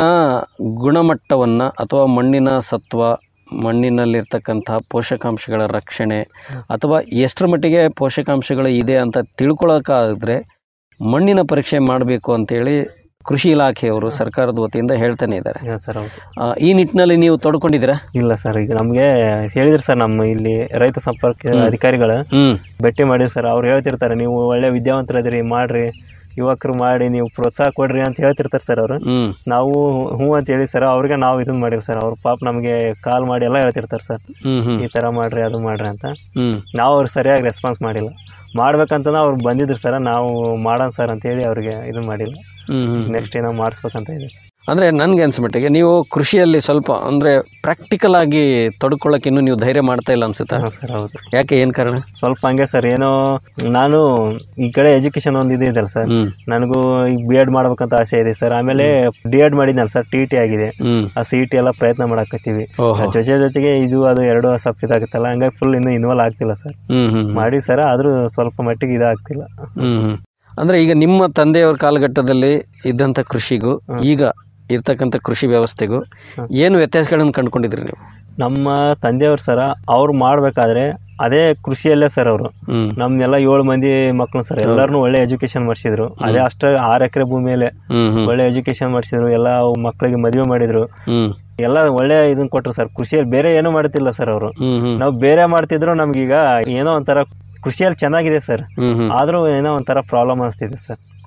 ಗುಣಮಟ್ಟವನ್ನ ಅಥವಾ ಮಣ್ಣಿನ ಸತ್ವ ಮಣ್ಣಿನಲ್ಲಿರ್ತಕ್ಕಂತಹ ಪೋಷಕಾಂಶಗಳ ರಕ್ಷಣೆ ಅಥವಾ ಎಷ್ಟರ ಮಟ್ಟಿಗೆ ಪೋಷಕಾಂಶಗಳು ಇದೆ ಅಂತ ತಿಳ್ಕೊಳಕ್ಕಾದ್ರೆ ಮಣ್ಣಿನ ಪರೀಕ್ಷೆ ಮಾಡಬೇಕು ಅಂತೇಳಿ ಕೃಷಿ ಇಲಾಖೆಯವರು ಸರ್ಕಾರದ ವತಿಯಿಂದ ಹೇಳ್ತಾನೆ ಇದ್ದಾರೆ ಹಾಂ ಸರ್ ಹೌದು ಆ, ಈ ನಿಟ್ಟಿನಲ್ಲಿ ನೀವು ತೊಡ್ಕೊಂಡಿದ್ದೀರಾ ಇಲ್ಲ ಸರ್ ಈಗ ನಮಗೆ ಹೇಳಿದ್ರು ಸರ್ ನಮ್ಮ ಇಲ್ಲಿ ರೈತ ಸಂಪರ್ಕ ಅಧಿಕಾರಿಗಳು ಹ್ಮ್ ಭೇಟಿ ಮಾಡಿದ್ರು ಸರ್ ಅವ್ರು ಹೇಳ್ತಿರ್ತಾರೆ ನೀವು ಒಳ್ಳೆ ವಿದ್ಯಾವಂತರದಿರಿ ಮಾಡ್ರಿ ಯುವಕರು ಮಾಡಿ ನೀವು ಪ್ರೋತ್ಸಾಹ ಕೊಡ್ರಿ ಅಂತ ಹೇಳ್ತಿರ್ತಾರೆ ಸರ್ ಅವರು ಹ್ಮ್ ನಾವು ಹ್ಞೂ ಅಂತ ಹೇಳಿ ಸರ್ ಅವ್ರಿಗೆ ನಾವು ಇದನ್ನ ಮಾಡಿವಿ ಸರ್ ಅವ್ರ ಪಾಪ ನಮಗೆ ಕಾಲ್ ಮಾಡಿ ಎಲ್ಲ ಹೇಳ್ತಿರ್ತಾರೆ ಸರ್ ಹ್ಮ್ ಹ್ಮ್ ಈ ಥರ ಮಾಡ್ರಿ ಅದು ಮಾಡ್ರಿ ಅಂತ ಹ್ಮ್ ನಾವು ಅವ್ರಿಗೆ ಸರಿಯಾಗಿ ರೆಸ್ಪಾನ್ಸ್ ಮಾಡಿಲ್ಲ ಮಾಡ್ಬೇಕಂತ ಅವ್ರು ಬಂದಿದ್ರು ಸರ್ ನಾವು ಮಾಡೋಣ ಸರ್ ಅಂತೇಳಿ ಅವ್ರಿಗೆ ಇದನ್ನ ಮಾಡಿಲ್ಲ ಹ್ಮ್ ಹ್ಮ್ ನೆಕ್ಸ್ಟ್ ಏನೋ ಮಾಡಿಸ್ಬೇಕಂತ ಇದೆ ಸರ್ ಅಂದ್ರೆ ನನ್ಗೆ ಅನ್ಸ್ಮಟ್ಟಿಗೆ ನೀವು ಕೃಷಿಯಲ್ಲಿ ಸ್ವಲ್ಪ ಅಂದ್ರೆ ಪ್ರಾಕ್ಟಿಕಲ್ ಆಗಿ ತೊಡ್ಕೊಳ್ಳೋಕೆ ಇನ್ನೂ ನೀವು ಧೈರ್ಯ ಮಾಡ್ತಾ ಇಲ್ಲ ಅನ್ಸುತ್ತಾ ಹಾಂ ಸರ್ ಹೌದು ಯಾಕೆ ಏನ್ ಕಾರಣ ಸ್ವಲ್ಪ ಹಂಗೆ ಸರ್ ಏನೋ ನಾನು ಈ ಕಡೆ ಎಜುಕೇಶನ್ ಒಂದು ಇದೆ ಇದೆಯಲ್ಲ ಸರ್ ಹ್ಮ್ ನನಗೂ ಈಗ ಬಿ ಎಡ್ ಮಾಡ್ಬೇಕಂತ ಆಸೆ ಇದೆ ಸರ್ ಆಮೇಲೆ ಡಿ ಎಡ್ ಮಾಡಿದ್ನಲ್ಲ ಸರ್ ಟಿ ಟಿ ಆಗಿದೆ ಹ್ಮ್ ಆ ಸಿ ಟಿ ಎಲ್ಲ ಪ್ರಯತ್ನ ಮಾಡಕತ್ತೀವಿ ಓಹೋ. ಜೊತೆ ಜೊತೆಗೆ ಇದು ಅದು ಎರಡು ಸ್ವಲ್ಪ ಇದಾಗುತ್ತಲ್ಲ ಹಂಗಾಗಿ ಫುಲ್ ಇನ್ನೂ ಇನ್ವಾಲ್ವ್ ಆಗ್ತಿಲ್ಲ ಸರ್ ಹ್ಮ್ ಹ್ಮ್ ಮಾಡಿ ಸರ್ ಆದರೂ ಸ್ವಲ್ಪ ಮಟ್ಟಿಗೆ ಇದಾಗ್ತಿಲ್ಲ ಹ್ಮ್ ಹ್ಮ್ ಅಂದ್ರೆ ಈಗ ನಿಮ್ಮ ತಂದೆಯವರ ಕಾಲಘಟ್ಟದಲ್ಲಿ ಇದ್ದಂಥ ಕೃಷಿಗೂ ಈಗ ಇರ್ತಕ್ಕಂಥ ಕೃಷಿ ವ್ಯವಸ್ಥೆಗೂ ಏನು ವ್ಯತ್ಯಾಸಗಳನ್ನು ಕಂಡುಕೊಂಡಿದ್ರಿ ನೀವು ನಮ್ಮ ತಂದೆಯವ್ರು ಸರ ಅವ್ರು ಮಾಡ್ಬೇಕಾದ್ರೆ ಅದೇ ಕೃಷಿಯಲ್ಲೇ ಸರ್ ಅವರು ಹ್ಮ್ ನಮ್ನೆಲ್ಲ ಏಳು ಮಂದಿ ಮಕ್ಕಳು ಸರ್ ಎಲ್ಲರನ್ನೂ ಒಳ್ಳೆ ಎಜುಕೇಶನ್ ಮಾಡಿಸಿದ್ರು ಅದೇ ಅಷ್ಟ ಆರು ಎಕರೆ ಭೂಮಿಯಲ್ಲೇ ಹ್ಮ್ ಹ್ಮ್ ಒಳ್ಳೆ ಎಜುಕೇಶನ್ ಮಾಡಿಸಿದ್ರು ಎಲ್ಲ ಮಕ್ಕಳಿಗೆ ಮದುವೆ ಮಾಡಿದ್ರು ಹ್ಮ್ ಎಲ್ಲ ಒಳ್ಳೆ ಇದನ್ನ ಕೊಟ್ರು ಸರ್ ಕೃಷಿಯಲ್ಲಿ ಬೇರೆ ಏನೂ ಮಾಡ್ತಿಲ್ಲ ಸರ್ ಅವರು ಹ್ಮ್ ಹ್ಮ್ ನಾವು ಬೇರೆ ಮಾಡ್ತಿದ್ರು ನಮ್ಗೀಗ ಏನೋ ಒಂಥರ ಕೃಷಿಯಲ್ಲಿ ಚೆನ್ನಾಗಿದೆ ಸರ್ ಹ್ಮ್ ಹ್ಮ್ ಆದ್ರೂ ಏನೋ ಒಂಥರ ಪ್ರಾಬ್ಲಮ್ ಅನಿಸ್ತಿದೆ ಸರ್ ಹ್ಮ್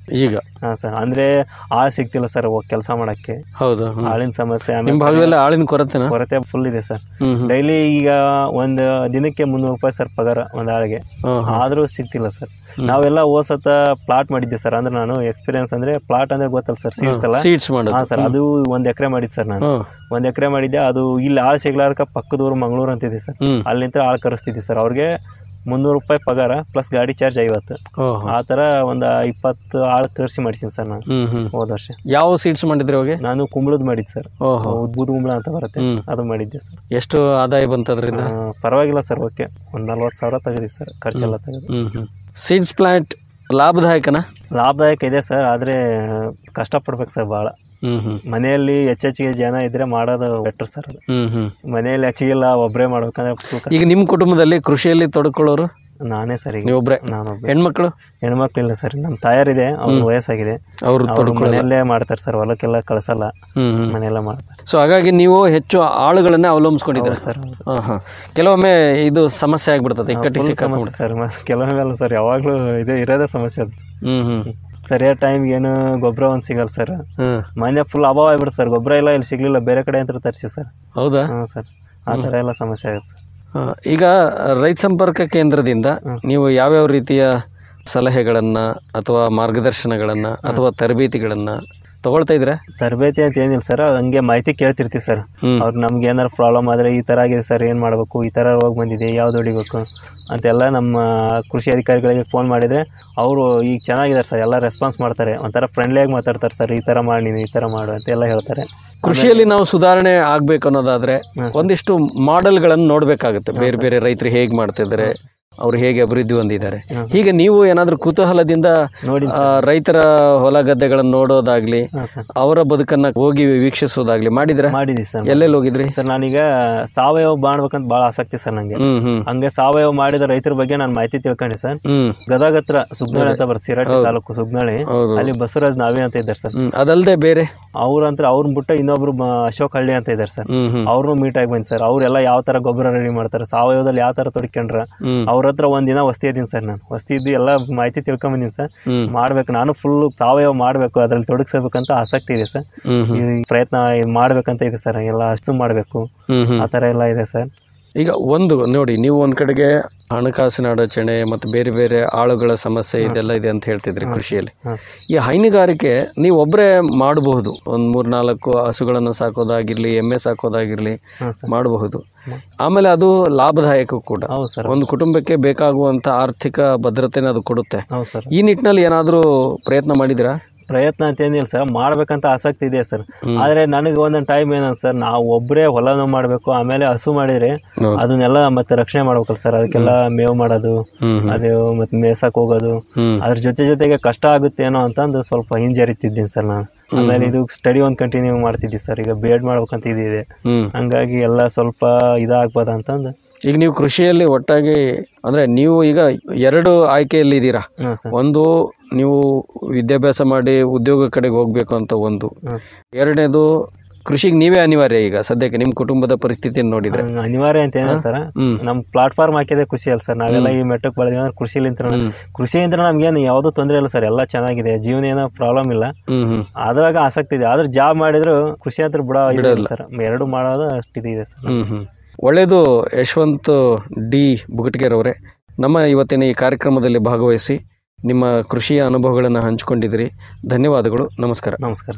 ಈಗ ಹಾ ಸರ್ ಅಂದ್ರೆ ಆಳ್ ಸಿಗ್ತಿಲ್ಲ ಸರ್ ಕೆಲಸ ಮಾಡಕ್ಕೆ ಹೌದು ಹ್ಮ್. ಆಳಿನ ಸಮಸ್ಯೆ ಆಮೇಲೆ ನಿಮ್ಮ ಸರಿ- ಭಾಗದಲ್ಲಿ ಆಳಿನ ಕೊರತೆನಾ ಕೊರತೆ ಫುಲ್ ಇದೆ ಸರ್ ಹ್ಮ್ ಹ್ಮ್. ಡೈಲಿ ಈಗ ಒಂದು ದಿನಕ್ಕೆ ಮುನ್ನೂರು ರೂಪಾಯಿ ಸರ್ ಪಗಾರ ಒಂದು ಆಳಿಗೆ ಹ್ಮ್ ಹ್ಮ್. ಆದ್ರೂ ಸಿಗ್ತಿಲ್ಲ ಸರ್ ನಾವೆಲ್ಲ ಹೋಸತ ಪ್ಲಾಟ್ ಮಾಡಿದ್ದೆ ಸರ್ ಅಂದ್ರೆ ನಾನು ಎಕ್ಸ್ಪೀರಿಯನ್ಸ್ ಅಂದ್ರೆ ಪ್ಲಾಟ್ ಅಂದ್ರೆ ಗೊತ್ತಲ್ಲ ಸರ್ ಸೀಡ್ಸ್ ಎಲ್ಲ seeds ಮಾಡೋದು. ಹಾ ಸರ್ ಹ್ಮ್. ಅದು ಒಂದ್ ಎಕರೆ ಮಾಡಿದ್ ಸರ್ ನಾನು ಹ್ಮ್. ಒಂದ್ ಎಕರೆ ಮಾಡಿದ್ದೆ ಅದು ಇಲ್ಲಿ ಆಳ್ ಸಿಗ್ಲಾರ್ಕ ಪಕ್ಕದೂರು ಮಂಗಳೂರು ಅಂತಿದೆ ಸರ್ ಹ್ಮ್. ಅಲ್ಲಿಂದ ಆಳ್ ಕರೆಸ್ತಿದ್ದೆ ಸರ್ ಅವ್ರಿಗೆ ಮುನ್ನೂರು ರೂಪಾಯಿ ಪಗಾರ ಪ್ಲಸ್ ಗಾಡಿ ಚಾರ್ಜ್ ಐವತ್ತು ಓಹೋ. ಆ ತರ ಒಂದ್ ಇಪ್ಪತ್ತು ಆಳ್ ಕರ್ಸಿ ಮಾಡಿಸಿನಿ ಸರ್ ನಾನು ಹ್ಮ್ ಹ್ಮ್ ಹೋದ ವರ್ಷ ಯಾವ ಸೀಡ್ಸ್ ಮಾಡಿದ್ರಿ ಅವಾಗ ನಾನು ಕುಂಬಳದ್ ಮಾಡಿದ್ ಸರ್ ಓಹೋ. ಉದ್ಬುದ್ ಕುಂಬಳ ಅಂತ ಬರುತ್ತೆ ಹ್ಮ್. ಅದು ಮಾಡಿದ್ದೆ ಸರ್ ಎಷ್ಟು ಆದಾಯ ಬಂತು ಅದರಿಂದ ಆ, ಪರವಾಗಿಲ್ಲ ಸರ್ ಓಕೆ ಒಂದ್ ನಲ್ವತ್ತು ಸಾವಿರ ತೆಗೆದಿ ಸರ್ ಖರ್ಚೆಲ್ಲ ತೆಗೆದು ಹ್ಮ್ ಹ್ಮ್ ಸೀಡ್ಸ್ ಪ್ಲಾಂಟ್ ಲಾಭದಾಯಕನಾ ಲಾಭದಾಯಕ ಇದೆ ಸರ್ ಆದ್ರೆ ಕಷ್ಟಪಡ್ಬೇಕು ಸರ್ ಭಾಳ ಹ್ಮ್ ಹ್ಮ್ ಮನೆಯಲ್ಲಿ ಹೆಚ್ಚೆಚ್ಚಿಗೆ ಜನ ಇದ್ರೆ ಮಾಡೋದು ಬೆಟರ್ ಸರ್ ಅದು ಹ್ಮ್ ಹ್ಮ್ ಮನೆಯಲ್ಲಿ ಹೆಚ್ಚಿಗೆಲ್ಲ ಒಬ್ಬರೇ ಮಾಡ್ಬೇಕಂದ್ರೆ full ಕಷ್ಟ. ಈಗ ನಿಮ್ಮ ಕುಟುಂಬದಲ್ಲಿ ಕೃಷಿಯಲ್ಲಿ ತೊಡಕೊಳ್ಳೋರು ನಾನೇ ಸರ್ ಈಗ ನೀವೊಬ್ರೇ ನಾನೊಬ್ಬ ಹೆಣ್ಮಕ್ಳು ಹೆಣ್ಮಕ್ಳಿಲ್ಲ ಸರ್ ನಮ್ಮ ತಾಯಾರಿದೆ ಅವ್ರ ಹ್ಮ್. ವಯಸ್ಸಾಗಿದೆ ಅವ್ರು ಅವ್ರು ತೊಡ್ಕೊಳ್ಳಲ್ಲ. ಮನೆಯಲ್ಲೇ ಮಾಡ್ತಾರೆ ಸರ್ ಹೊಲಕ್ಕೆಲ್ಲ ಕಳ್ಸಲ್ಲ ಹ್ಮ್ ಹ್ಮ್ ಮನೆಯೆಲ್ಲ ಮಾಡ್ತಾರೆ ಸೊ ಹಾಗಾಗಿ ನೀವು ಹೆಚ್ಚು ಆಳುಗಳನ್ನೇ ಅವಲಂಬಿಸ್ಕೊಂಡಿದ್ದೀರಾ ಸರ್ ಹಾಂ ಹಾಂ ಕೆಲವೊಮ್ಮೆ ಇದು ಸಮಸ್ಯೆ ಆಗ್ಬಿಡ್ತದೆ ಇಕ್ಕಟ್ಟಿಗೆ Full ಸಿಕ್ಕಾಕೊಂಡ್ಬಿಡ್ತದೆ ಸಮಸ್ಯೆ ಸರ್ ಮತ್ತೆ ಕೆಲವೊಮ್ಮೆ ಅಲ್ಲ ಸರ್ ಯಾವಾಗಲೂ ಇದೆ ಇರೋದೇ ಸಮಸ್ಯೆ ಅದು ಹ್ಮ್ ಹ್ಮ್ ಸರಿಯಾದ ಟೈಮ್ಗೆ ಏನು ಗೊಬ್ಬರ ಒಂದು ಸಿಗಲ್ಲ ಸರ್ ಹ್ಮ್ ಮನೆ ಫುಲ್ ಅಭಾವ ಆಗ್ಬಿಡುತ್ತೆ ಸರ್ ಗೊಬ್ಬರ ಎಲ್ಲ ಇಲ್ಲಿ ಸಿಗ್ಲಿಲ್ಲ ಬೇರೆ ಕಡೆ ಅಂತ ತರಿಸಿ ಸರ್ ಹೌದಾ ಹಾಂ ಸರ್ ಆ ಥರ ಎಲ್ಲ ಸಮಸ್ಯೆ ಆಗುತ್ತೆ ಆ, ಈಗ ರೈತ ಸಂಪರ್ಕ ಕೇಂದ್ರದಿಂದ ನೀವು ಯಾವ್ಯಾವ ರೀತಿಯ ಸಲಹೆಗಳನ್ನ ಅಥವಾ ಮಾರ್ಗದರ್ಶನಗಳನ್ನ ಅಥವಾ ತರಬೇತಿಗಳನ್ನ ತಗೊಳ್ತಾ ಇದ್ರೆ ತರಬೇತಿ ಅಂತ ಏನಿಲ್ಲ ಸರ್ ಹಂಗೆ ಮಾಹಿತಿ ಕೇಳ್ತಿರ್ತೀವಿ ಸರ್ ಹ್ಮ್. ಅವ್ರು ನಮ್ಗೆ ಏನಾರು ಪ್ರಾಬ್ಲಮ್ ಆದರೆ ಈ ಥರ ಆಗಿದೆ ಸರ್ ಏನು ಮಾಡಬೇಕು ಈ ಥರ ರೋಗ ಬಂದಿದೆ ಯಾವ್ದು ಹೊಡಿಬೇಕು ಅಂತೆಲ್ಲ ನಮ್ಮ ಕೃಷಿ ಅಧಿಕಾರಿಗಳಿಗೆ ಫೋನ್ ಮಾಡಿದರೆ ಅವರು ಈಗ ಚೆನ್ನಾಗಿದ್ದಾರೆ ಸರ್ ಎಲ್ಲ ರೆಸ್ಪಾನ್ಸ್ ಮಾಡ್ತಾರೆ ಒಂಥರ ಫ್ರೆಂಡ್ಲಿಯಾಗಿ ಮಾತಾಡ್ತಾರೆ ಸರ್ ಈ ಥರ ಮಾಡಿ ನೀನು ಈ ಥರ ಮಾಡು ಅಂತ ಎಲ್ಲ ಹೇಳ್ತಾರೆ ಕೃಷಿಯಲ್ಲಿ ನಾವು ಸುಧಾರಣೆ ಆಗ್ಬೇಕು ಅನ್ನೋದಾದ್ರೆ ಒಂದಿಷ್ಟು ಮಾಡೆಲ್ಗಳನ್ನು ನೋಡ್ಬೇಕಾಗುತ್ತೆ ಬೇರೆ ಬೇರೆ ರೈತರು ಹೇಗೆ ಮಾಡ್ತಿದ್ದಾರೆ ಅವ್ರು ಹೇಗೆ ಅಭಿವೃದ್ಧಿ ಹೊಂದಿದ್ದಾರೆ ಹೀಗೆ ನೀವು ಏನಾದ್ರೂ ಕುತೂಹಲದಿಂದ ನೋಡಿ ಆ, ರೈತರ ಹೊಲ ಗದ್ದೆಗಳನ್ನು ನೋಡೋದಾಗ್ಲಿ ಅವರ ಬದುಕನ್ನ ಹೋಗಿ ವೀಕ್ಷಿಸೋದಾಗ್ಲಿ ಮಾಡಿದ್ರೆ ಮಾಡಿದೀವಿ ಸರ್ ಎಲ್ಲೆಲ್ಲಿ ಹೋಗಿದ್ರಿ ಸರ್ ನಾನೀಗ ಸಾವಯವ ಮಾಡ್ಬೇಕಂತ ಭಾಳ ಆಸಕ್ತಿ ಸರ್ ನನಗೆ ಹ್ಮ್ ಹ್ಮ್ ಹಂಗೆ ಸಾವಯವ ಮಾಡಿದ ರೈತರ ಬಗ್ಗೆ ನಾನು ಮಾಹಿತಿ ತಿಳ್ಕೊಂಡೆ ಸರ್ ಹ್ಮ್ ಗದಗ ಹತ್ರ ಸುಗ್ನಾಳಿ ಅಂತ ಬರ್ ಸಿರಾಟಿ ಹೌದು. ತಾಲೂಕು ಸುಗ್ನಾಳಿ ಹೌದು. ಅಲ್ಲಿ ಬಸವರಾಜ್ ನಾವೇ ಅಂತ ಇದ್ದಾರೆ ಸರ್ ಹ್ಮ್ ಅದಲ್ದೆ ಬೇರೆ ಅವ್ರಂತ್ರ ಅವ್ರನ್ನ ಬಿಟ್ಟು ಇನ್ನೊಬ್ರು ಬ- ಅಶೋಕ್ ಹಳ್ಳಿ ಅಂತ ಇದ್ದಾರೆ ಸರ್ ಹ್ಮ್ ಹ್ಮ್ ಅವ್ರನ್ನೂ ಮೀಟ್ ಆಗಿ ಬಂದ್ ಸರ್ ಅವರೆಲ್ಲ ಯಾವ ತರ ಗೊಬ್ಬರ ರೆಡಿ ಮಾಡ್ತಾರೆ ಸಾವಯವದಲ್ಲಿ ಯಾವ ತರ ತೊಡ್ಕೊಂಡ್ರ ಹ್ಮ್. ಅವ್ರ ಹತ್ರ ಒಂದಿನ ವಸ್ತಿ ಇದೀನಿ ಸರ್ ನಾನು ವಸ್ತಿ ಇದ್ದು ಎಲ್ಲ ಮಾಹಿತಿ ತಿಳ್ಕೊಂಡ್ ಬಂದೀನಿ ಸರ್ ಹ್ಮ್. ಮಾಡ್ಬೇಕು ನಾನು ಫುಲ್ ಸಾವಯವ ಮಾಡ್ಬೇಕು ಅದ್ರಲ್ಲಿ ತೊಡಗಿಸ್ಬೇಕಂತ ಆಸಕ್ತಿ ಇದೆ ಸರ್ ಹ್ಮ್ ಹ್ಮ್. ಈ ಪ್ರಯತ್ನ ಇದ್ ಮಾಡ್ಬೇಕಂತ ಇದೆ ಸರ್ ಎಲ್ಲ ಅಷ್ಟು ಮಾಡ್ಬೇಕು ಹ್ಮ್ ಹ್ಮ್. ಆ ತರ ಎಲ್ಲ ಇದೆ ಸರ್ ಈಗ ಒಂದು ನೋಡಿ ನೀವು ಒಂದ್ ಕಡೆಗೆ ಹಣಕಾಸಿನ ಅಡಚಣೆ ಮತ್ತು ಬೇರೆ ಬೇರೆ ಆಳುಗಳ ಸಮಸ್ಯೆ ಇದೆಲ್ಲ ಇದೆ ಅಂತ ಹೇಳ್ತಿದ್ರಿ ಕೃಷಿಯಲ್ಲಿ ಈ ಹೈನುಗಾರಿಕೆ ನೀವು ಒಬ್ಬರೇ ಮಾಡಬಹುದು ಒಂದ್ ಮೂರ್ ನಾಲ್ಕು ಹಸುಗಳನ್ನು ಸಾಕೋದಾಗಿರ್ಲಿ ಎಮ್ಮೆ ಸಾಕೋದಾಗಿರ್ಲಿ ಮಾಡಬಹುದು ಆಮೇಲೆ ಅದು ಲಾಭದಾಯಕ ಕೂಡ ಒಂದು ಕುಟುಂಬಕ್ಕೆ ಬೇಕಾಗುವಂತ ಆರ್ಥಿಕ ಭದ್ರತೆನ ಅದು ಕೊಡುತ್ತೆ ಹೌದು ಸರ್ ಈ ನಿಟ್ಟಿನಲ್ಲಿ ಏನಾದರೂ ಪ್ರಯತ್ನ ಮಾಡಿದಿರಾ ಪ್ರಯತ್ನ ಅಂತ ಏನಿಲ್ಲ ಸರ್ ಮಾಡ್ಬೇಕಂತ ಆಸಕ್ತಿ ಇದೆ ಸರ್ ಆದ್ರೆ ನನಗೆ ಒಂದೊಂದು ಟೈಮ್ ಏನಂತ ಸರ್ ನಾವು ಒಬ್ಬರೇ ಹೊಲನ ಮಾಡಬೇಕು ಆಮೇಲೆ ಹಸು ಮಾಡಿದ್ರೆ ಅದನ್ನೆಲ್ಲ ಮತ್ತೆ ರಕ್ಷಣೆ ಮಾಡ್ಬೇಕಲ್ಲ ಸರ್ ಅದಕ್ಕೆಲ್ಲ ಮೇವು ಮಾಡೋದು ಅದು ಮತ್ತೆ ಮೇಯ್ಸಕ್ ಹೋಗೋದು ಅದ್ರ ಜೊತೆ ಜೊತೆಗೆ ಕಷ್ಟ ಆಗುತ್ತೇನೋ ಅಂತಂದು ಸ್ವಲ್ಪ ಹಿಂಜರಿತಿದ್ದೀನಿ ಸರ್ ನಾನು ಆಮೇಲೆ ಇದು ಸ್ಟಡಿ ಒಂದು ಕಂಟಿನ್ಯೂ ಮಾಡ್ತಿದ್ವಿ ಸರ್ ಈಗ ಬಿ ಎಡ್ ಮಾಡ್ಬೇಕಂತ ಇದಿದೆ ಹ್ಮ್ ಹಂಗಾಗಿ ಎಲ್ಲ ಸ್ವಲ್ಪ ಇದಾಗ್ಬೋದ ಅಂತಂದು ಈಗ ನೀವು ಕೃಷಿಯಲ್ಲಿ ಒಟ್ಟಾಗಿ ಅಂದ್ರೆ ನೀವು ಈಗ ಎರಡು ಆಯ್ಕೆಯಲ್ಲಿ ಇದ್ದೀರಾ ಒಂದು ನೀವು ವಿದ್ಯಾಭ್ಯಾಸ ಮಾಡಿ ಉದ್ಯೋಗ ಕಡೆಗೆ ಹೋಗ್ಬೇಕು ಅಂತ ಒಂದು ಎರಡನೇದು ಕೃಷಿಗೆ ನೀವೇ ಅನಿವಾರ್ಯ ಈಗ ಸದ್ಯಕ್ಕೆ ನಿಮ್ಮ ಕುಟುಂಬದ ಪರಿಸ್ಥಿತಿಯನ್ನು ನೋಡಿದ್ರೆ ಹಂಗ್ ಅನಿವಾರ್ಯ ಅಂತ ಏನ ಸರ್ ನಮ್ ಪ್ಲಾಟ್ಫಾರ್ಮ್ ಹಾಕಿದೆ ಖುಷಿ ಅಲ್ಲ ಸರ್ ನಾವೆಲ್ಲ ಈ ಮೆಟ್ಟಕ್ ಬೆಳೆದ್ವಿ ಅಂದ್ರೆ ಕೃಷಿಲಿಂತ್ರ ಕೃಷಿಯಿಂದ ನಮ್ಗೇನು ಯಾವ್ದು ತೊಂದರೆ ಇಲ್ಲ ಸರ್ ಎಲ್ಲ ಚೆನ್ನಾಗಿದೆ ಜೀವನ ಏನೋ ಪ್ರಾಬ್ಲಮ್ ಇಲ್ಲ ಹ್ಮ್ ಹ್ಮ್ ಅದ್ರಾಗ ಆಸಕ್ತಿ ಇದೆ ಆದ್ರೆ ಜಾಬ್ ಮಾಡಿದ್ರು ಕೃಷಿ ಅಂತ ಬಿಡ ಬಿಡೋಲ್ಲ. ಸರ್ ಎರಡು ಮಾಡೋದು ಅಷ್ಟಿದೆ ಸರ್ ಹ್ಮ್ ಹ್ಮ್ ಒಳ್ಳೆಯದು ಯಶವಂತ್ ಡಿ ಬುಗಟ್ಗೆರವರೇ ನಮ್ಮ ಇವತ್ತಿನ ಈ ಕಾರ್ಯಕ್ರಮದಲ್ಲಿ ಭಾಗವಹಿಸಿ ನಿಮ್ಮ ಕೃಷಿಯ ಅನುಭವಗಳನ್ನು ಹಂಚಿಕೊಂಡಿದ್ದೀರಿ ಧನ್ಯವಾದಗಳು ನಮಸ್ಕಾರ ನಮಸ್ಕಾರ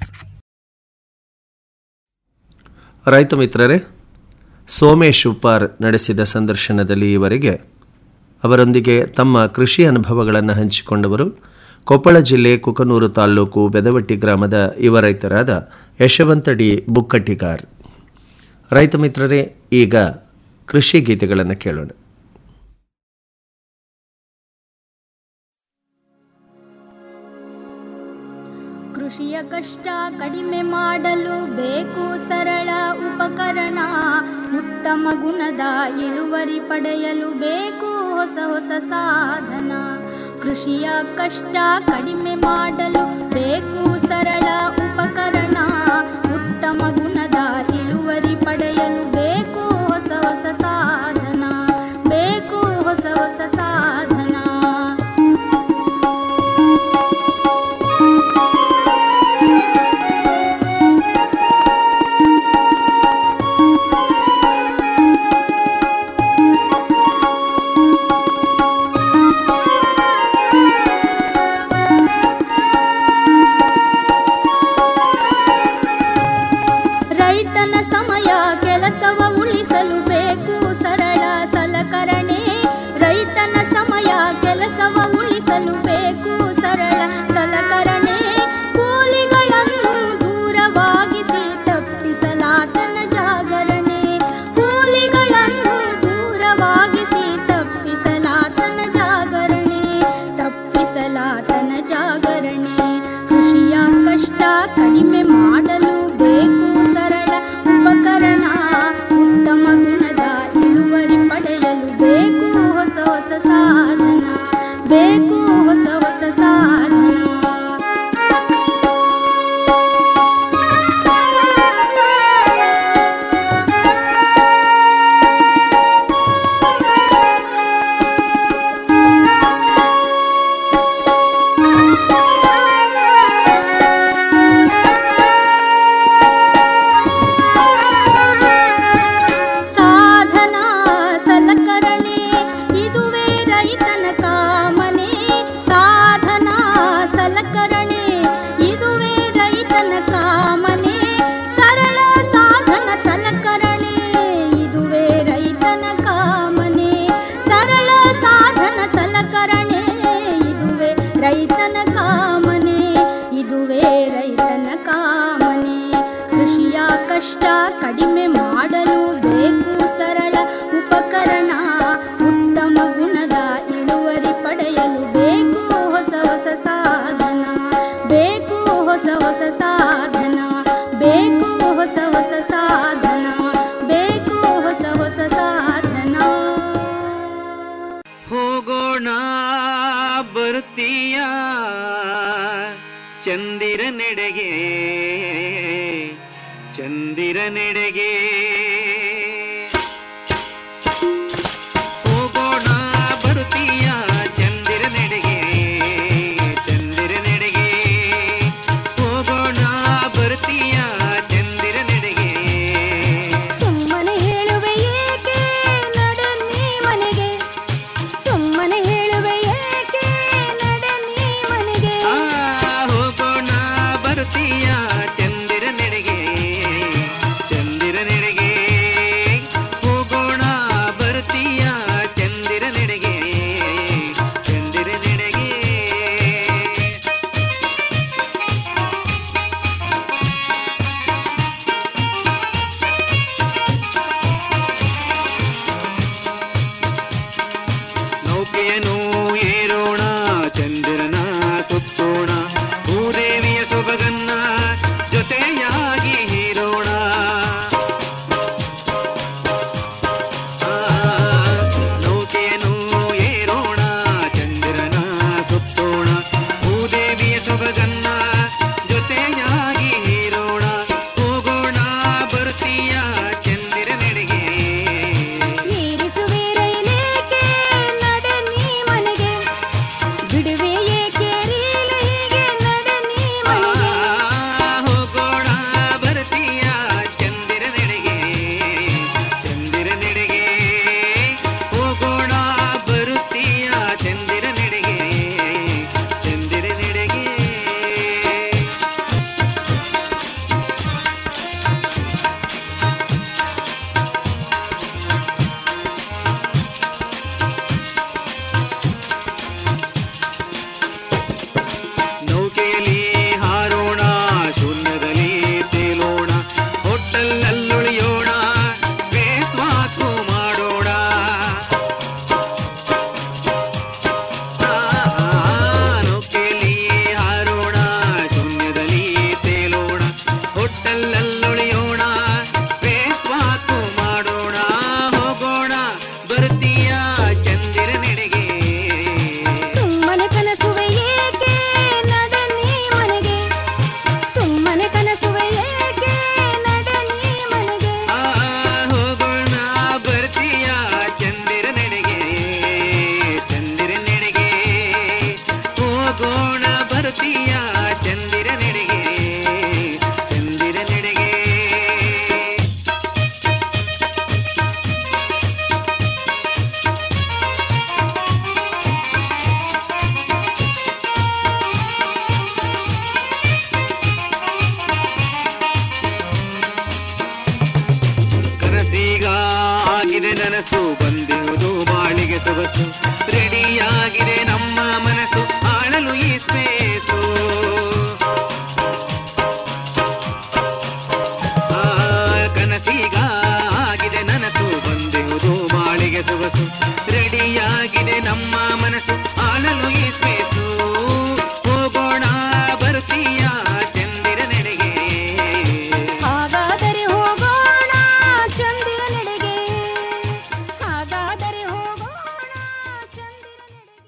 ರೈತ ಮಿತ್ರರೇ ಸೋಮೇಶ್ ಉಪ್ಪಾರ್ ನಡೆಸಿದ ಸಂದರ್ಶನದಲ್ಲಿ ಈವರೆಗೆ ಅವರೊಂದಿಗೆ ತಮ್ಮ ಕೃಷಿ ಅನುಭವಗಳನ್ನು ಹಂಚಿಕೊಂಡವರು ಕೊಪ್ಪಳ ಜಿಲ್ಲೆ ಕುಕನೂರು ತಾಲ್ಲೂಕು ಬೆದವಟ್ಟಿ ಗ್ರಾಮದ ಯುವ ರೈತರಾದ ಯಶವಂತ ಡಿ ಬುಕ್ಕಟ್ಟಿಗಾರ್ ರೈತ ಮಿತ್ರರೇ ಈಗ ಕೃಷಿ ಗೀತೆಗಳನ್ನು ಕೇಳೋಣ ಕೃಷಿಯ ಕಷ್ಟ ಕಡಿಮೆ ಮಾಡಲು ಬೇಕು ಸರಳ ಉಪಕರಣ ಉತ್ತಮ ಗುಣದ ಇಳುವರಿ ಪಡೆಯಲು ಬೇಕು ಹೊಸ ಹೊಸ ಸಾಧನ ಕೃಷಿಯ ಕಷ್ಟ ಕಡಿಮೆ ಮಾಡಲು ಬೇಕು ಸರಳ ಉಪಕರಣ ಉತ್ತಮ ಗುಣದ ಇಳುವರಿ ಪಡೆಯಲು ಬೇಕು ಹೊಸ ಹೊಸ ಸಾಧನ ಬೇಕು ಹೊಸ ಹೊಸ ಸಾಧನ ರೈತನ ಸಮಯ ಕೆಲಸವ ಉಳಿಸಲು ಬೇಕು ಸರಳ ಸಲಕರಣೆ ರೈತನ ಸಮಯ ಕೆಲಸವ ಉಳಿಸಲು ಬೇಕು ಸರಳ ಸಲಕರಣೆ ಕೂಲಿಗಳನ್ನು ದೂರವಾಗಿಸಿ ತಪ್ಪಿಸಲಾತನ ಜಾಗರಣೆ ಕೂಲಿಗಳನ್ನು ದೂರವಾಗಿಸಿ ತಪ್ಪಿಸಲಾತನ ಜಾಗರಣೆ ತಪ್ಪಿಸಲಾತನ ಜಾಗರಣೆ ಕೃಷಿಯ ಕಷ್ಟ ಕಡಿಮೆ ಮಾಡಲು ಬೇಕು ಸರಳ ಉಪಕರಣ ಉತ್ತಮ ಗುಣದ ಇಳುವರಿ ಪಡೆಯಲು ಬೇಕು ಹೊಸ ಹೊಸ ಸಾಧನ ಬೇಕು ಹೊಸ ಹೊಸ ಸಾಧನ ಸಾಧನ ಸಲಕರಣೆ ಇದುವೇ ರೈತನ ಕಾಮನೆ ಸಾಧನ ಸಲಕರಣೆ ಇದುವೇ ರೈತನ ಕಾಮನೆ ಸರಳ ಸಾಧನ ಸಲಕರಣೆ ಇದುವೇ ರೈತನ ಕಾಮನೆ ಸರಳ ಸಾಧನ ಸಲಕರಣೆ ಇದುವೇ ರೈತನ ಕಾಮನೆ ಇದುವೇ ರೈತನ ಕಾಮನೆ ಕೃಷಿಯ ಕಷ್ಟ ಕಡಿಮೆ ಮಾಡಲು ಬೇಕು ಸರಳ ಉಪಕರಣ ಉತ್ತಮ ಗುಣದ ಇಳುವರಿ ಪಡೆಯಲು ಬೇಕು ಹೊಸ ಹೊಸ ಸಾಧನ ಬೇಕು ಹೊಸ ಹೊಸ ಸಾಧನ ಬೇಕು ಹೊಸ ಹೊಸ ಸಾಧನ ಬೇಕು ಹೊಸ ಹೊಸ ಸಾಧನ ಹೋಗೋಣ ಬರ್ತೀಯ ಚಂದಿರ ನೆಡೆಗೆ ಚಂದಿರ ನೆಡೆಗೆ ಹೋಗೋಣ ಬರ್ತೀಯ ಚಂದಿರ ನೆಡೆಗೆ ಚಂದಿರ ನೆಡೆಗೆ ಹೋಗೋಣ ಬರ್ತೀಯ ಚಂದಿರ ನೆಡೆಗೆ ಸುಮ್ಮನೆ ಹೇಳುವೆ ಏಕೆ ನಡೆ ನೀ ಮನೆಗೆ ಸುಮ್ಮನೆ ಹೇಳುವೆ ಏಕೆ ನಡೆ ನೀ ಮನೆಗೆ ಆ, ಹೋಗೋಣ ಬರ್ತೀಯ ಚಂದಿರ ನೆಡೆಗೆ ಚಂದಿರ ನೆಡೆಗೆ ರೆಡಿಯಾಗಿದೆ ನನಸು ಬಂದಿರುವುದು ಬಾಳಿಗೆ ಸೊಗಸು ರೆಡಿಯಾಗಿದೆ ನಮ್ಮ ಮನಸ್ಸು ಆಳಲು ಈ ಸ್ಪೇಸು ಆ, ಕನಸೀಗ ಆಗಿದೆ ನನಸು ಬಂದಿರುವುದು ಬಾಳಿಗೆ ಸೊಗಸು ರೆಡಿಯಾಗಿದೆ ನಮ್ಮ ಮನಸ್ಸು ಆಳಲು ಈ ಸ್ಪೇಸು ಹೋಗೋಣ ಬರ್ತೀಯ ಚಂದಿರ ನೆಡೆಗೆ ಹಾಗಾದರೆ ಹೋಗೋಣ ಚಂದಿರ ನೆಡೆಗೆ ಹಾಗಾದರೆ ಹೋಗೋಣ ಚಂದಿರ ನೆಡೆಗೆ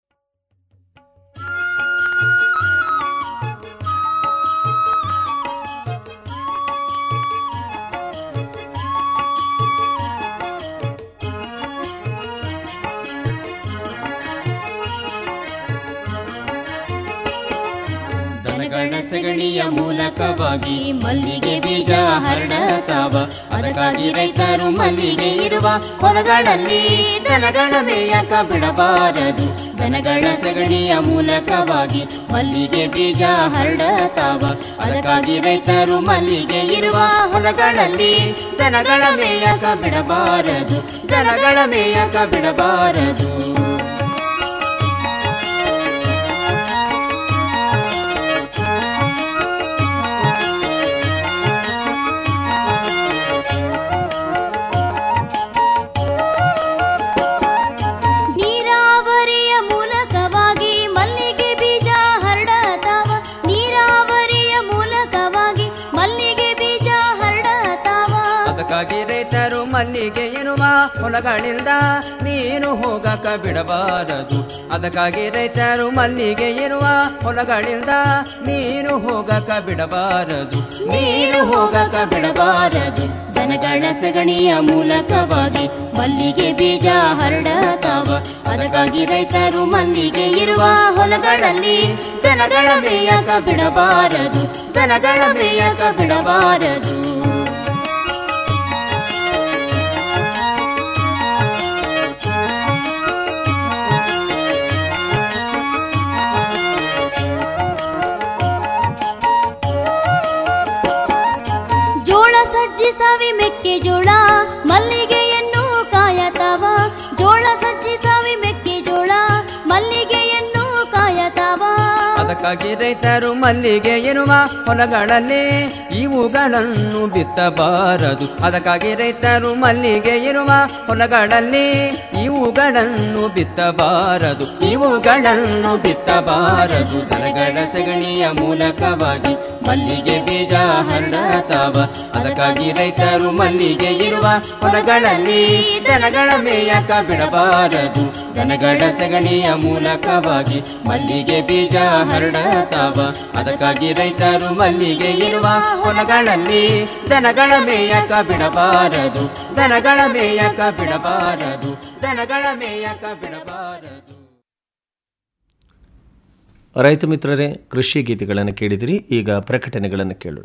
ದನಗಳ ಸಗಣಿಯ ಮೂಲಕವಾಗಿ ಮಲ್ಲಿಗೆ ಬೀಜ ಹರಡತಾವ ಅದಕ್ಕಾಗಿ ರೈತರು ಮಲ್ಲಿಗೆ ಇರುವ ಹೊಲಗಳಲ್ಲಿ ದನಗಳ ಮೇಯಕ ಬಿಡಬಾರದು ದನಗಳ ಸಗಣಿಯ ಮೂಲಕವಾಗಿ ಮಲ್ಲಿಗೆ ಬೀಜ ಹರಡತಾವ ಅದಕ್ಕಾಗಿ ರೈತರು ಮಲ್ಲಿಗೆ ಇರುವ ಹೊಲಗಳಲ್ಲಿ ದನಗಳ ಮೇಯಕ ಬಿಡಬಾರದು ದನಗಳ ಮೇಯಕ ಬಿಡಬಾರದು ನೀರಾವರಿಯ ಮೂಲಕವಾಗಿ ಮಲ್ಲಿಗೆ ಬೀಜ ಹರಡತಾವ ನೀರಾವರಿಯ ಮೂಲಕವಾಗಿ ಮಲ್ಲಿಗೆ ಬೀಜ ಹರಡತಾವ ಅದಕ್ಕಾಗಿ ರೈತರು ಮಲ್ಲಿಗೆ ಎನ್ನುವ ಹೊಲಗಳಿಂದ ನೀನು ಹೋಗಕ ಬಿಡಬಾರದು ಅದಕ್ಕಾಗಿ ರೈತರು ಮಲ್ಲಿಗೆ ಎನ್ನುವ ಹೊಲಗಳಿಂದ ನೀನು ಹೋಗಕ ಬಿಡಬಾರದು ನೀರು ಹೋಗಕ ಬಿಡಬಾರದು ದನಗಳ ಸಗಣಿಯ ಮೂಲಕವಾಗಿ ಮಲ್ಲಿಗೆ ಬೀಜ ಹರಡತಾವ ಅದಕ್ಕಾಗಿ ರೈತರು ಮಲ್ಲಿಗೆ ಇರುವ ಹೊಲಗಳಲ್ಲಿ ದನಗಳ ಮೇಯಕ ಬಿಡಬಾರದು ದನಗಳ ಮೇಯಕ ಬಿಡಬಾರದು ಜೋಳ ಸಜ್ಜಿ ಸವಿ ಮೆಕ್ಕೆಜೋಳ ಮಲ್ಲಿಗೆಯನ್ನು ಕಾಯತಾವ ಜೋಳ ಸಜ್ಜಿ ಸವಿ ಮೆಕ್ಕೆಜೋಳ ಮಲ್ಲಿಗೆಯನ್ನು ಕಾಯತಾವ ಅದಕ್ಕಾಗಿ ರೈತರು ಮಲ್ಲಿಗೆ ಎನ್ನುವ ಹೊಲಗಳಲ್ಲಿ ಇವುಗಳನ್ನು ಬಿತ್ತಬಾರದು ಅದಕ್ಕಾಗಿ ರೈತರು ಮಲ್ಲಿಗೆ ಎನ್ನುವ ಹೊಲಗಳಲ್ಲಿ ಇವುಗಳನ್ನು ಬಿತ್ತಬಾರದು ಇವುಗಳನ್ನು ಬಿತ್ತಬಾರದು ದನಗಳ ಸಗಣಿಯ ಮೂಲಕವಾಗಿ ಮಲ್ಲಿಗೆ ಬೀಜ ಹರಡತಾವ ಅದಕ್ಕಾಗಿ ರೈತರು ಮಲ್ಲಿಗೆ ಇರುವ ಹೊಲಗಳಲ್ಲಿ ದನಗಳ ಮೇಯಕ ಬಿಡಬಾರದು ದನಗಳ ಸಗಣಿಯ ಮೂಲಕವಾಗಿ ಮಲ್ಲಿಗೆ ಬೀಜ ಹರಡತಾವ ಅದಕ್ಕಾಗಿ ರೈತರು ಮಲ್ಲಿಗೆ ಇರುವ ಹೊಲಗಳಲ್ಲಿ ದನಗಳ ಮೇಯಕ ಬಿಡಬಾರದು ದನಗಳ ಮೇಯಕ ಬಿಡಬಾರದು ದನಗಳ ಮೇಯಕ ಬಿಡಬಾರದು ರೈತ ಮಿತ್ರರೇ ಕೃಷಿ ಗೀತೆಗಳನ್ನು ಕೇಳಿದಿರಿ ಈಗ ಪ್ರಕಟಣೆಗಳನ್ನು ಕೇಳೋಣ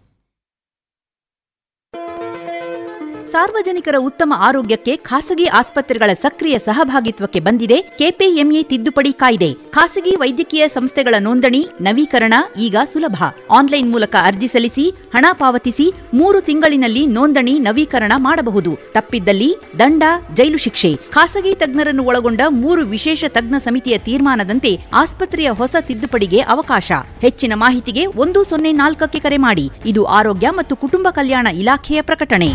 ಸಾರ್ವಜನಿಕರ ಉತ್ತಮ ಆರೋಗ್ಯಕ್ಕೆ ಖಾಸಗಿ ಆಸ್ಪತ್ರೆಗಳ ಸಕ್ರಿಯ ಸಹಭಾಗಿತ್ವಕ್ಕೆ ಬಂದಿದೆ ಕೆಪಿಎಂಇ ತಿದ್ದುಪಡಿ ಕಾಯ್ದೆ ಖಾಸಗಿ ವೈದ್ಯಕೀಯ ಸಂಸ್ಥೆಗಳ ನೋಂದಣಿ ನವೀಕರಣ ಈಗ ಸುಲಭ ಆನ್ಲೈನ್ ಮೂಲಕ ಅರ್ಜಿ ಸಲ್ಲಿಸಿ ಹಣ ಪಾವತಿಸಿ ಮೂರು ತಿಂಗಳಿನಲ್ಲಿ ನೋಂದಣಿ ನವೀಕರಣ ಮಾಡಬಹುದು ತಪ್ಪಿದ್ದಲ್ಲಿ ದಂಡ ಜೈಲು ಶಿಕ್ಷೆ ಖಾಸಗಿ ತಜ್ಞರನ್ನು ಒಳಗೊಂಡ ಮೂರು ವಿಶೇಷ ತಜ್ಞ ಸಮಿತಿಯ ತೀರ್ಮಾನದಂತೆ ಆಸ್ಪತ್ರೆಯ ಹೊಸ ತಿದ್ದುಪಡಿಗೆ ಅವಕಾಶ ಹೆಚ್ಚಿನ ಮಾಹಿತಿಗೆ ಒಂದು ಸೊನ್ನೆ ನಾಲ್ಕಕ್ಕೆ ಕರೆ ಮಾಡಿ ಇದು ಆರೋಗ್ಯ ಮತ್ತು ಕುಟುಂಬ ಕಲ್ಯಾಣ ಇಲಾಖೆಯ ಪ್ರಕಟಣೆ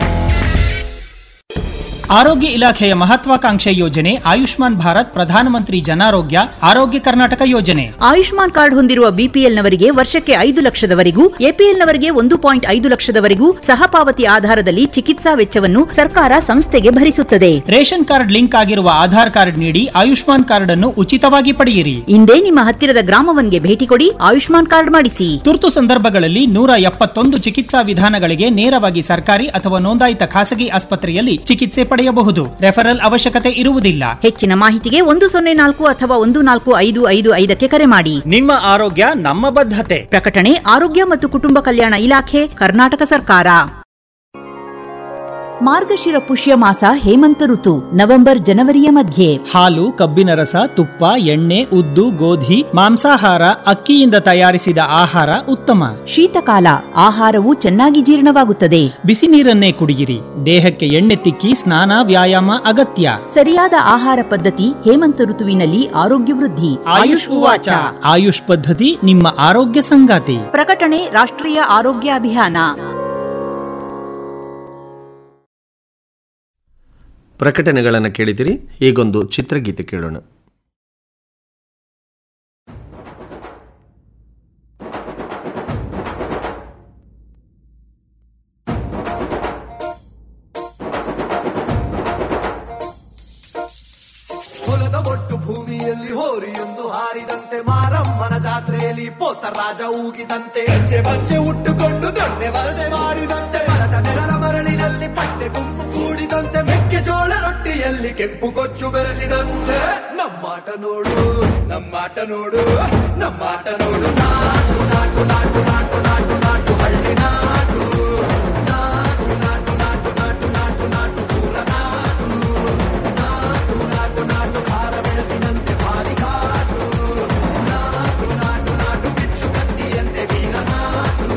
ಆರೋಗ್ಯ ಇಲಾಖೆಯ ಮಹತ್ವಾಕಾಂಕ್ಷೆ ಯೋಜನೆ ಆಯುಷ್ಮಾನ್ ಭಾರತ್ ಪ್ರಧಾನಮಂತ್ರಿ ಜನಾರೋಗ್ಯ ಆರೋಗ್ಯ ಕರ್ನಾಟಕ ಯೋಜನೆ ಆಯುಷ್ಮಾನ್ ಕಾರ್ಡ್ ಹೊಂದಿರುವ ಬಿಪಿಎಲ್ನವರಿಗೆ ವರ್ಷಕ್ಕೆ ಐದು ಲಕ್ಷದವರೆಗೂ ಎಪಿಎಲ್ನವರಿಗೆ ಒಂದು ಪಾಯಿಂಟ್ ಐದು ಲಕ್ಷದವರೆಗೂ ಸಹಪಾವತಿ ಆಧಾರದಲ್ಲಿ ಚಿಕಿತ್ಸಾ ವೆಚ್ಚವನ್ನು ಸರ್ಕಾರ ಸಂಸ್ಥೆಗೆ ಭರಿಸುತ್ತದೆ ರೇಷನ್ ಕಾರ್ಡ್ ಲಿಂಕ್ ಆಗಿರುವ ಆಧಾರ್ ಕಾರ್ಡ್ ನೀಡಿ ಆಯುಷ್ಮಾನ್ ಕಾರ್ಡ್ ಅನ್ನು ಉಚಿತವಾಗಿ ಪಡೆಯಿರಿ ಇಂದೇ ನಿಮ್ಮ ಹತ್ತಿರದ ಗ್ರಾಮವನ್ಗೆ ಭೇಟಿ ಕೊಡಿ ಆಯುಷ್ಮಾನ್ ಕಾರ್ಡ್ ಮಾಡಿಸಿ ತುರ್ತು ಸಂದರ್ಭಗಳಲ್ಲಿ ನೂರ ಎಪ್ಪತ್ತೊಂದು ಚಿಕಿತ್ಸಾ ವಿಧಾನಗಳಿಗೆ ನೇರವಾಗಿ ಸರ್ಕಾರಿ ಅಥವಾ ನೋಂದಾಯಿತ ಖಾಸಗಿ ಆಸ್ಪತ್ರೆಯಲ್ಲಿ ಚಿಕಿತ್ಸೆ ಪಡೆಯಬಹುದು ರೆಫರಲ್ ಅವಶ್ಯಕತೆ ಇರುವುದಿಲ್ಲ ಹೆಚ್ಚಿನ ಮಾಹಿತಿಗೆ ಒಂದು ಸೊನ್ನೆ ನಾಲ್ಕು ಅಥವಾ ಒಂದು ನಾಲ್ಕು ಐದು ಐದು ಐದಕ್ಕೆ ಕರೆ ಮಾಡಿ ನಿಮ್ಮ ಆರೋಗ್ಯ ನಮ್ಮ ಬದ್ಧತೆ ಪ್ರಕಟಣೆ ಆರೋಗ್ಯ ಮತ್ತು ಕುಟುಂಬ ಕಲ್ಯಾಣ ಇಲಾಖೆ ಕರ್ನಾಟಕ ಸರ್ಕಾರ ಮಾರ್ಗಶಿರ ಪುಷ್ಯ ಮಾಸ ಹೇಮಂತ ಋತು ನವೆಂಬರ್ ಜನವರಿಯ ಮಧ್ಯೆ ಹಾಲು ಕಬ್ಬಿನ ರಸ ತುಪ್ಪ ಎಣ್ಣೆ ಉದ್ದು ಗೋಧಿ ಮಾಂಸಾಹಾರ ಅಕ್ಕಿಯಿಂದ ತಯಾರಿಸಿದ ಆಹಾರ ಉತ್ತಮ ಶೀತಕಾಲ ಆಹಾರವು ಚೆನ್ನಾಗಿ ಜೀರ್ಣವಾಗುತ್ತದೆ ಬಿಸಿ ನೀರನ್ನೇ ಕುಡಿಯಿರಿ ದೇಹಕ್ಕೆ ಎಣ್ಣೆ ತಿಕ್ಕಿ ಸ್ನಾನ ವ್ಯಾಯಾಮ ಅಗತ್ಯ ಸರಿಯಾದ ಆಹಾರ ಪದ್ಧತಿ ಹೇಮಂತ ಋತುವಿನಲ್ಲಿ ಆರೋಗ್ಯ ವೃದ್ಧಿ ಆಯುಷ್ ಉವಾಚ ಆಯುಷ್ ಪದ್ಧತಿ ನಿಮ್ಮ ಆರೋಗ್ಯ ಸಂಗಾತಿ ಪ್ರಕಟಣೆ ರಾಷ್ಟ್ರೀಯ ಆರೋಗ್ಯ ಅಭಿಯಾನ ಪ್ರಕಟಣೆಗಳನ್ನು ಕೇಳಿದಿರಿ ಈಗೊಂದು ಚಿತ್ರಗೀತೆ ಕೇಳೋಣ ಹೊಲದ ಒಟ್ಟು ಭೂಮಿಯಲ್ಲಿ ಹೋರಿಯೊಂದು ಹಾರಿದಂತೆ ಮಾರಮ್ಮನ ಜಾತ್ರೆಯಲ್ಲಿ ಪೋತ ರಾಜ ಊಗಿದಂತೆ ಹೆಜ್ಜೆ ಬಚ್ಚೆ ಉಟ್ಟುಕೊಂಡು ದೊಣ್ಣೆ ವಲಸೆ ಮಾಡಿದಂತೆ ಮರದ ನೆರಳ ಮರಳಿನಲ್ಲಿ ಪಟ್ಟೆ ಗುಂಪು ಕೂಡಿದಂತೆ ಮೆಕ್ಕೆಜೋಳ ರೊಟ್ಟಿಯಲ್ಲಿ ಕೆಂಪು ಕೊಚ್ಚು ಬೆರೆಸಿದಂತೆ ನಮ್ಮಾಟ ನೋಡು ನಮ್ಮಾಟ ನೋಡು ನಮ್ಮಾಟ ನೋಡು ನಾಟು ನಾಟು ನಾಟು ನಾಟು ನಾಟು ನಾಟು ಹಳ್ಳಿ ನಾಟು ನಾಟು ನಾಟು ನಾಟು ನಾಟು ನಾಟು ನಾಟು ಊರ ನಾಟು ನಾಟು ನಾಟು ನಾಟು ಖಾರ ಬೆಳೆಸಿದಂತೆ ಭಾರಿ ಕಾಟು ನಾಟು ನಾಟು ನಾಟು ಬಿಚ್ಚು ಕತ್ತಿಯಂತೆ ಬೀಗ ನಾಟು